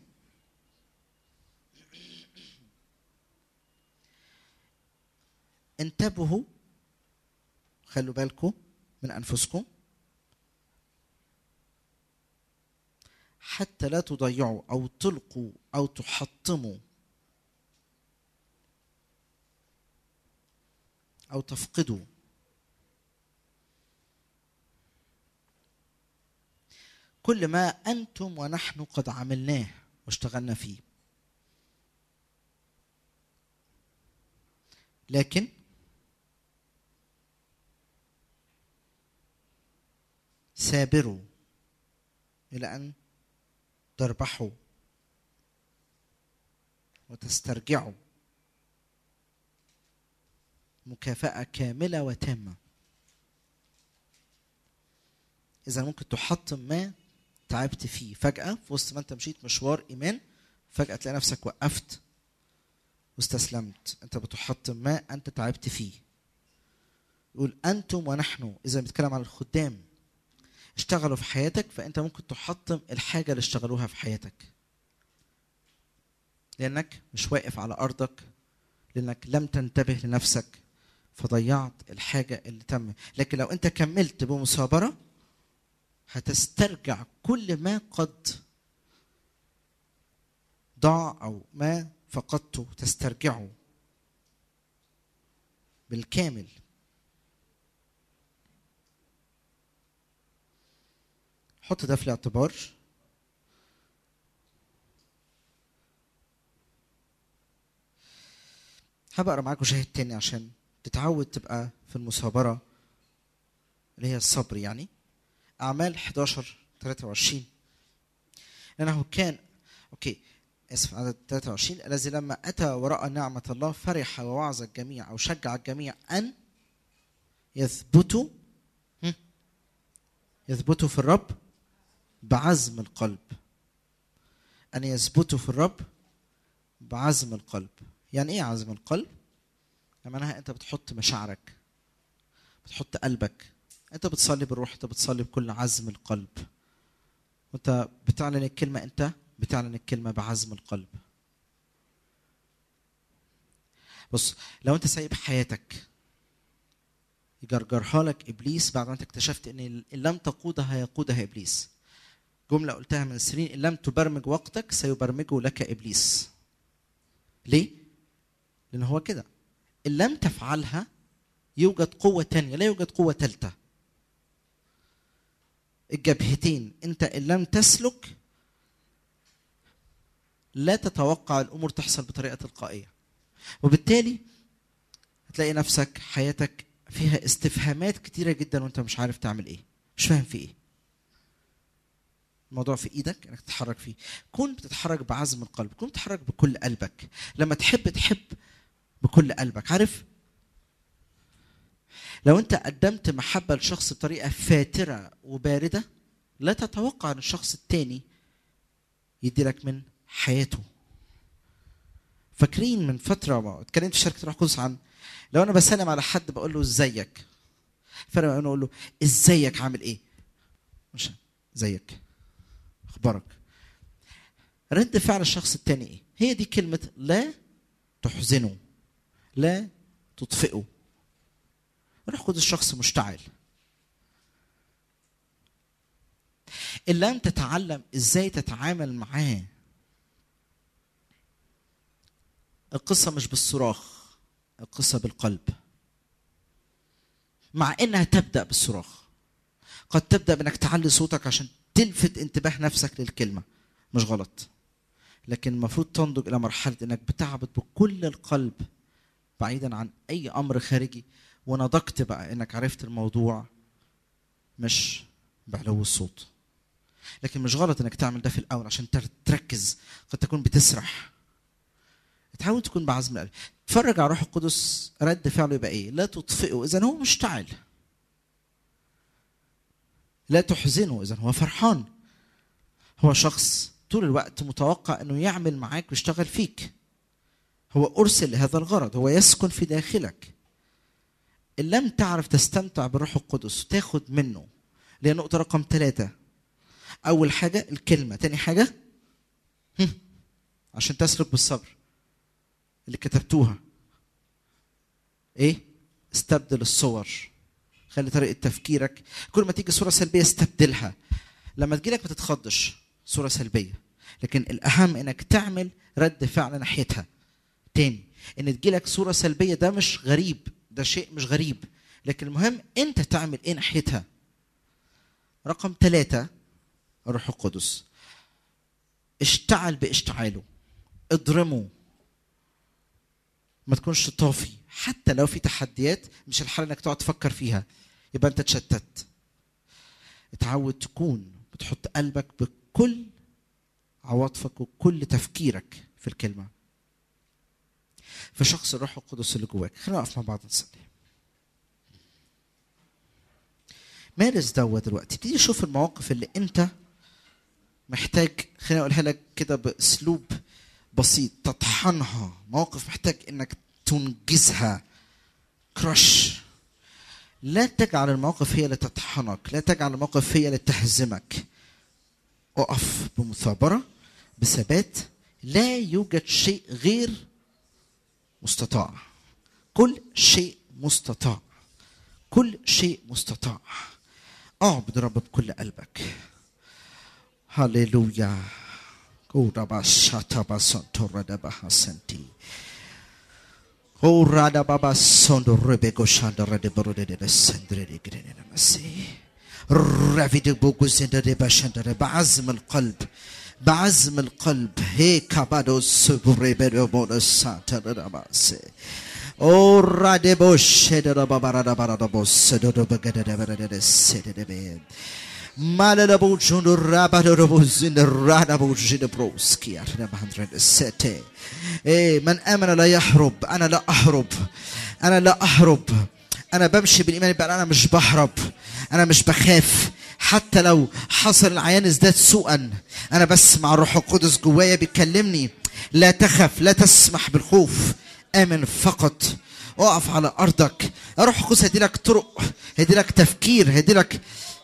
انتبهوا خلوا بالكم من انفسكم حتى لا تضيعوا او تلقوا او تحطموا او تفقدوا كل ما انتم ونحن قد عملناه واشتغلنا فيه لكن سابروا الى ان تربحوا وتسترجعوا مكافأة كاملة وتامة إذا ممكن تحطم ما تعبت فيه فجأة في وسط ما أنت مشيت مشوار إيمان فجأة تلاقي نفسك وقفت واستسلمت أنت بتحطم ما أنت تعبت فيه يقول أنتم ونحن إذا بنتكلم عن الخدام اشتغلوا في حياتك فأنت ممكن تحطم الحاجة اللي اشتغلوها في حياتك لأنك مش واقف على أرضك لأنك لم تنتبه لنفسك فضيعت الحاجة اللي تم لكن لو أنت كملت بمثابرة هتسترجع كل ما قد ضاع أو ما فقدته تسترجعه بالكامل حط ده في الاعتبار هبقى اقرا معاكم شاهد تاني عشان تتعود تبقى في المثابرة اللي هي الصبر يعني أعمال 11 23 لأنه كان أوكي آسف عدد 23 الذي لما أتى ورأى نعمة الله فرح ووعظ الجميع أو شجع الجميع أن يثبتوا هم؟ يثبتوا في الرب بعزم القلب أن يثبتوا في الرب بعزم القلب يعني إيه عزم القلب؟ معناها أنت بتحط مشاعرك بتحط قلبك أنت بتصلي بالروح أنت بتصلي بكل عزم القلب وانت بتعلن الكلمه انت بتعلن الكلمه بعزم القلب بص لو انت سايب حياتك يجرجرها لك ابليس بعد ما انت اكتشفت ان ان لم تقودها يقودها ابليس جمله قلتها من سنين ان لم تبرمج وقتك سيبرمجه لك ابليس ليه لان هو كده ان لم تفعلها يوجد قوه تانية لا يوجد قوه ثالثه الجبهتين انت ان لم تسلك لا تتوقع الامور تحصل بطريقه تلقائيه وبالتالي هتلاقي نفسك حياتك فيها استفهامات كتيرة جدا وانت مش عارف تعمل ايه مش فاهم في ايه الموضوع في ايدك انك تتحرك فيه كون بتتحرك بعزم القلب كون بتتحرك بكل قلبك لما تحب تحب بكل قلبك عارف لو انت قدمت محبة لشخص بطريقة فاترة وباردة لا تتوقع ان الشخص التاني يديلك من حياته فاكرين من فتره ما اتكلمت في شركه روح القدس عن لو انا بسلم على حد بقول له ازيك فانا انا اقول له ازيك عامل ايه مش زيك اخبارك رد فعل الشخص التاني ايه هي دي كلمه لا تحزنه لا تطفئه روح القدس شخص مشتعل ان لم تتعلم ازاي تتعامل معاه القصة مش بالصراخ القصة بالقلب مع انها تبدأ بالصراخ قد تبدأ بانك تعلي صوتك عشان تلفت انتباه نفسك للكلمة مش غلط لكن المفروض تنضج الى مرحلة انك بتعبد بكل القلب بعيدا عن اي امر خارجي ونضجت بقى انك عرفت الموضوع مش بعلو الصوت لكن مش غلط انك تعمل ده في الاول عشان تركز قد تكون بتسرح تحاول تكون بعزم القلب تفرج على روح القدس رد فعله يبقى ايه لا تطفئه اذا هو مشتعل لا تحزنه اذا هو فرحان هو شخص طول الوقت متوقع انه يعمل معاك ويشتغل فيك هو ارسل لهذا الغرض هو يسكن في داخلك ان لم تعرف تستمتع بالروح القدس وتاخد منه اللي هي نقطه رقم ثلاثة اول حاجه الكلمه تاني حاجه هم. عشان تسلك بالصبر اللي كتبتوها ايه استبدل الصور خلي طريقه تفكيرك كل ما تيجي صوره سلبيه استبدلها لما تجيلك ما تتخضش صوره سلبيه لكن الاهم انك تعمل رد فعل ناحيتها تاني ان تجيلك صوره سلبيه ده مش غريب ده شيء مش غريب لكن المهم انت تعمل ايه ناحيتها رقم ثلاثة الروح القدس اشتعل باشتعاله اضرمه ما تكونش طافي حتى لو في تحديات مش الحل انك تقعد تفكر فيها يبقى انت اتشتت اتعود تكون بتحط قلبك بكل عواطفك وكل تفكيرك في الكلمه في شخص الروح القدس اللي جواك خلينا نقف مع بعض نصلي مارس دوت دلوقتي ابتدي شوف المواقف اللي انت محتاج خليني اقولها لك كده باسلوب بسيط تطحنها مواقف محتاج انك تنجزها كراش لا تجعل المواقف هي اللي تطحنك لا تجعل المواقف هي اللي تهزمك اقف بمثابره بثبات لا يوجد شيء غير مستطاع كل شيء مستطاع كل شيء مستطاع اعبد رب بكل قلبك هللويا Ora bashata basonto rada bahasanti. Ora da baba sondo rebego shanda rade borode de sendre de grene namasi. رافد بوغوزين ده باشندر بعزم القلب بعزم القلب هيك بادو سبري بدو بونو سانتا رماسي Ora de boshe de babara da bara da bosse do do bagada da bara da sede de be. Malala bojundo rabado do bozinde rada bojinde broski atna bahandre sete. إيه من آمن لا يهرب أنا لا أهرب أنا لا أهرب أنا بمشي بالإيمان بأن أنا مش بهرب أنا مش بخاف حتى لو حصل العيان ازداد سوءا أنا بسمع الروح القدس جوايا بيكلمني لا تخف لا تسمح بالخوف آمن فقط اقف على أرضك روح القدس هيدي لك طرق هيدي لك تفكير هيدي لك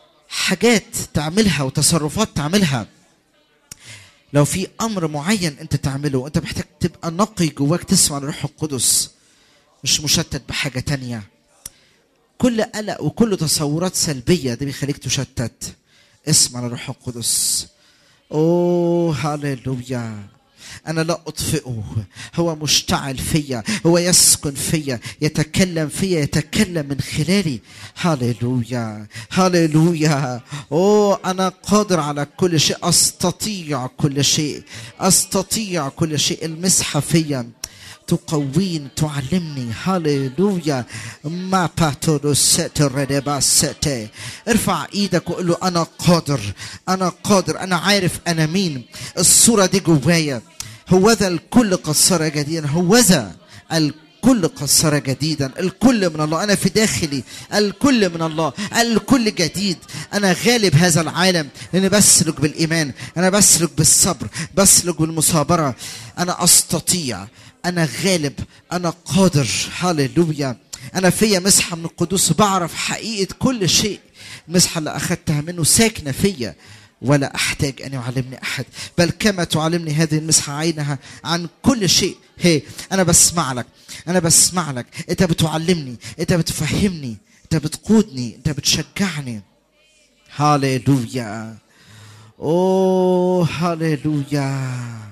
حاجات تعملها وتصرفات تعملها لو في امر معين انت تعمله انت محتاج تبقى نقي جواك تسمع الروح القدس مش مشتت بحاجه تانية كل قلق وكل تصورات سلبيه ده بيخليك تشتت اسمع الروح القدس اوه هللويا انا لا اطفئه هو مشتعل فيا هو يسكن فيا يتكلم فيا يتكلم من خلالي هللويا هللويا اوه انا قادر على كل شيء استطيع كل شيء استطيع كل شيء المسحه فيا تقوين تعلمني هللويا ما باتورو ستي ارفع ايدك وقول له انا قادر انا قادر انا عارف انا مين الصوره دي جوايا هوذا الكل قد صار جديدا هوذا الكل قد صار جديدا الكل من الله انا في داخلي الكل من الله الكل جديد انا غالب هذا العالم لاني بسلك بالايمان انا بسلك بالصبر بسلك بالمصابره انا استطيع انا غالب انا قادر هللويا انا فيا مسحه من القدوس بعرف حقيقه كل شيء المسحه اللي اخذتها منه ساكنه فيا ولا احتاج ان يعلمني احد بل كما تعلمني هذه المسحه عينها عن كل شيء هي انا بسمع لك انا بسمع لك انت بتعلمني انت بتفهمني انت بتقودني انت بتشجعني هاليلويا اوه هاليلويا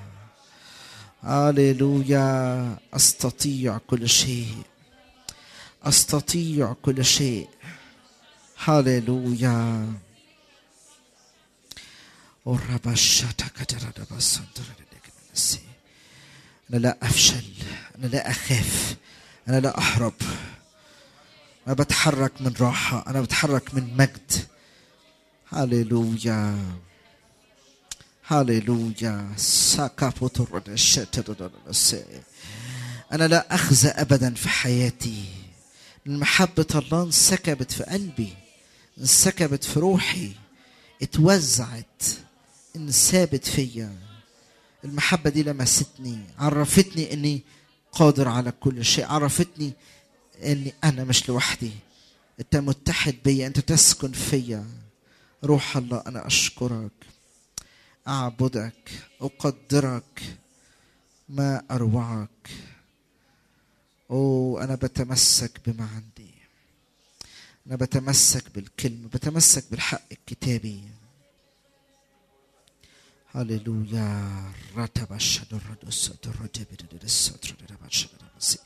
هاليلويا استطيع كل شيء استطيع كل شيء هاليلويا أنا لا أفشل أنا لا أخاف أنا لا أهرب أنا بتحرك من راحة أنا بتحرك من مجد هاليلويا هاليلويا ساكابوتر أنا لا أخزى أبدا في حياتي محبة الله انسكبت في قلبي انسكبت في روحي اتوزعت ان ثابت فيا المحبة دي لمستني عرفتني اني قادر على كل شيء عرفتني اني انا مش لوحدي انت متحد بيا انت تسكن فيا روح الله انا اشكرك اعبدك اقدرك ما اروعك او انا بتمسك بما عندي انا بتمسك بالكلمه بتمسك بالحق الكتابي هللويا رتب الشدر الصدر رتب الصدر رتب الشدر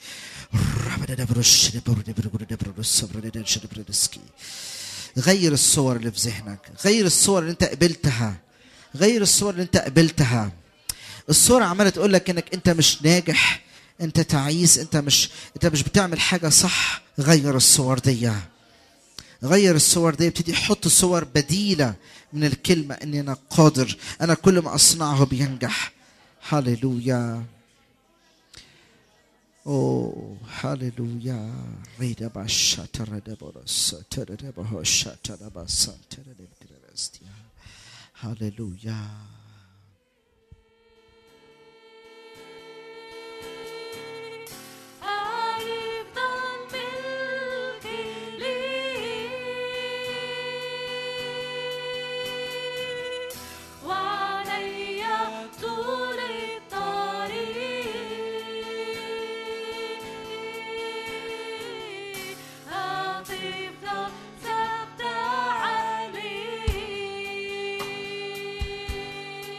غير الصور اللي في ذهنك غير الصور اللي انت قبلتها غير الصور اللي انت قبلتها الصورة عمالة تقول لك انك انت مش ناجح انت تعيس انت مش انت مش بتعمل حاجة صح غير الصور دي غير الصور دي ابتدي حط صور بديلة من الكلمة اني انا قادر انا كل ما اصنعه بينجح هللويا اوه هللويا ريدا باشا تردا بورس تردا بهوش تردا باسان تردا بكرستيا هللويا هيفضل ملكي ليك وعليا طول الطريق هتفضل ثابتة عليك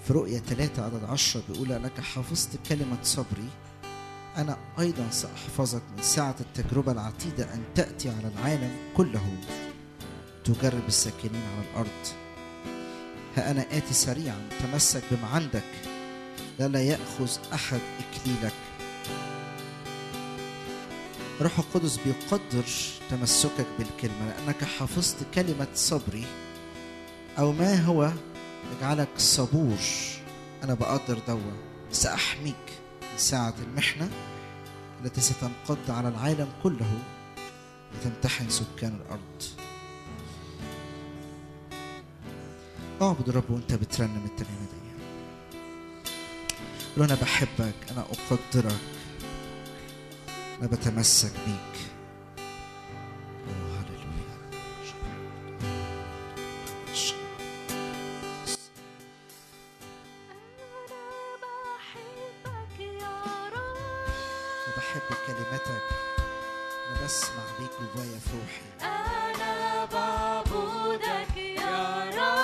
في رؤية ثلاثة عدد عشرة بيقول أنك حفظت كلمة صبري أنا أيضا سأحفظك من ساعة التجربة العتيدة أن تأتي على العالم كله تجرب الساكنين على الأرض ها أنا آتي سريعا تمسك بما عندك لئلا يأخذ أحد إكليلك روح القدس بيقدر تمسكك بالكلمة لأنك حفظت كلمة صبري أو ما هو يجعلك صبور أنا بقدر دوا سأحميك من ساعة المحنة التي ستنقض على العالم كله لتمتحن سكان الأرض اعبد الرب وانت بترنم الترنيمة دي قول انا بحبك انا اقدرك انا بتمسك بيك أوه، هللويا. أنا بحبك يا رب انا بحب كلمتك انا بسمع بيك جوايا في روحي أنا بعبدك يا رب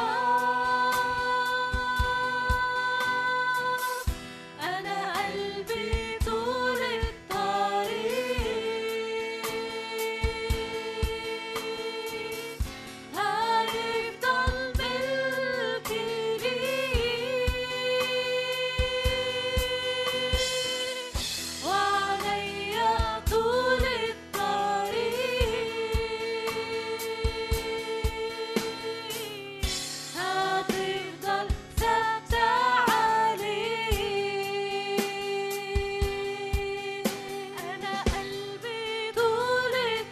أنا قلبي طول الطريق هيفضل ملكي ليك وعليا طول الطريق هتفضل ثابتة عليك أنا قلبي طول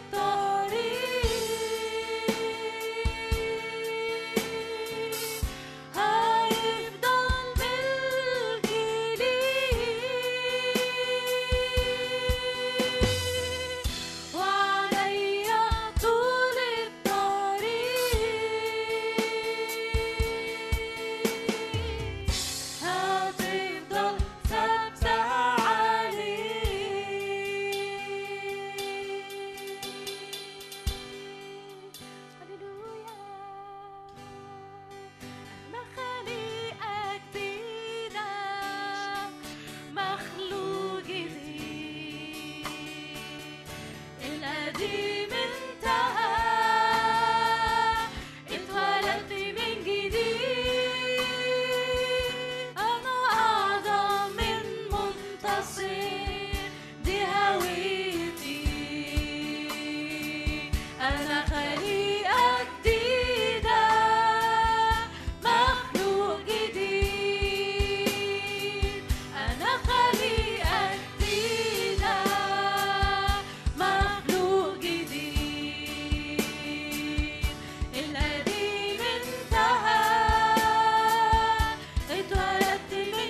الطريق هيفضل ملكي ليك وعليا طول الطريق هتفضل ثابتة عليك هللويا أنا خليقة جديدة مخلوق جديد القديم انتهى اتولدت من جديد أنا أعظم من منتصر دي هويتي أنا خليقة جديدة مخلوق جديد أنا خليقة جديدة مخلوق جديد القديم انتهى اتولدت من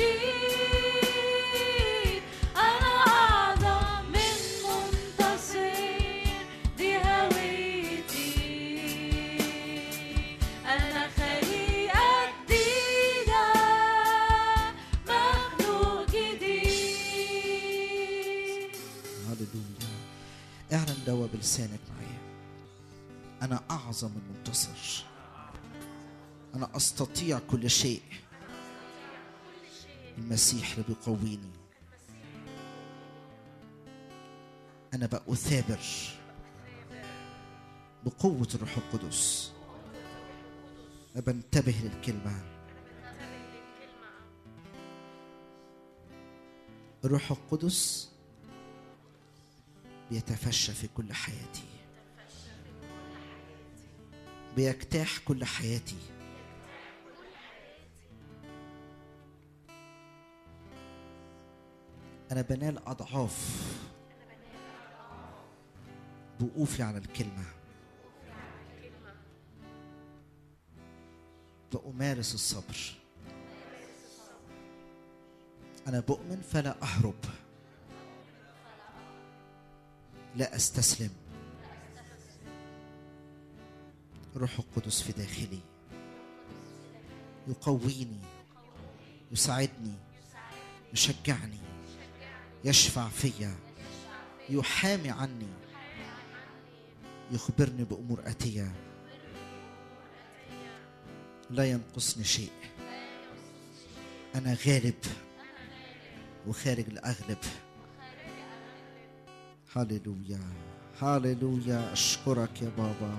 جديد أنا أعظم من منتصر دي هويتي أنا خليقة جديدة مخلوق جديد هللويا اعلن دوا بلسانك معايا انا اعظم من منتصر انا استطيع كل شيء المسيح اللي بيقويني انا بأثابر بقوة الروح القدس أنا بنتبه للكلمة الروح القدس بيتفشى في كل حياتي بيجتاح كل حياتي أنا بنال أضعاف بوقوفي على الكلمة بأمارس الصبر أنا بؤمن فلا أهرب لا أستسلم روح القدس في داخلي يقويني يساعدني يشجعني يشفع فيا يحامي عني يخبرني بأمور آتية لا ينقصني شيء أنا غالب وخارج لأغلب هللويا هللويا أشكرك يا بابا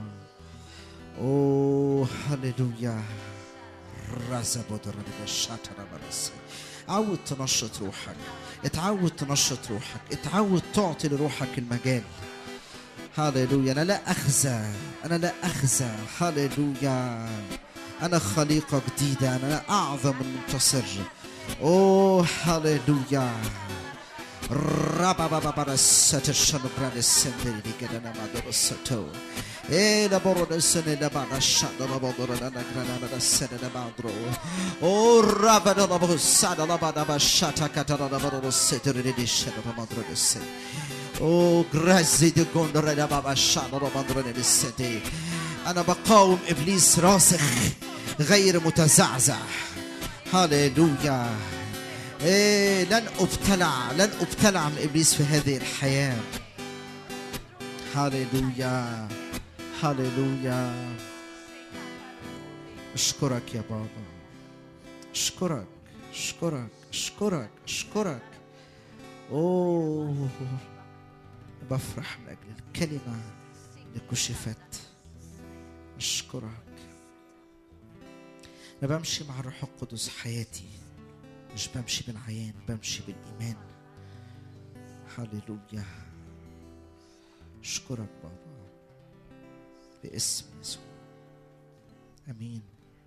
أوه هللويا رزا بدر الشاتر برس عود تنشط روحك اتعود تنشط روحك اتعود تعطي لروحك المجال هللويا انا لا اخزى انا لا اخزى هللويا انا خليقه جديده انا اعظم المنتصر اوه هللويا رابا بابا بابا ستر شنو بران السندري كده انا ما دور الستو ايه لا برو السنه لا بعد الشان لا بدر انا كنا انا السنه لا بعد او رابا لا بابا سادا لا بعد بابا شاتا كتا لا برو الستر دي شنو لا بدر السنه او غرازي دي غوندر لا بابا شان لا بدر السنه انا بقاوم ابليس راسخ غير متزعزع هاليلويا إيه لن ابتلع لن ابتلع من ابليس في هذه الحياه هاليلويا هاليلويا اشكرك يا بابا اشكرك اشكرك اشكرك اشكرك اوه بفرح من اجل الكلمه اللي كشفت اشكرك انا بمشي مع الروح القدس حياتي مش بمشي بالعيان بمشي بالايمان هللويا اشكرك بابا باسم يسوع امين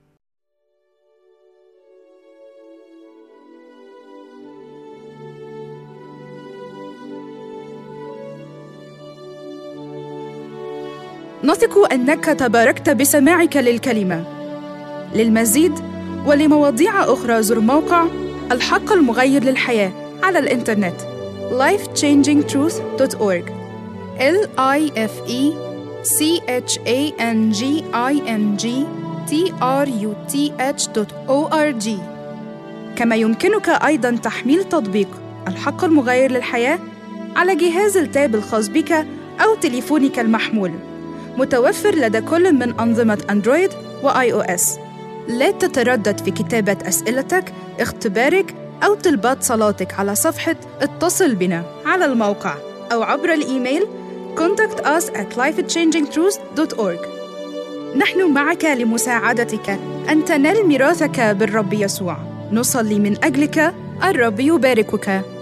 نثق انك تباركت بسماعك للكلمه للمزيد ولمواضيع اخرى زر موقع الحق المغير للحياه على الانترنت lifechangingtruth.org l i f e c h a n g i n g t r u t h.org كما يمكنك ايضا تحميل تطبيق الحق المغير للحياه على جهاز التاب الخاص بك او تليفونك المحمول متوفر لدى كل من أنظمة أندرويد وآي أو إس. لا تتردد في كتابة أسئلتك، اختبارك أو طلبات صلاتك على صفحة اتصل بنا على الموقع أو عبر الإيميل contact us at lifechangingtruth.org نحن معك لمساعدتك أن تنال ميراثك بالرب يسوع نصلي من أجلك الرب يباركك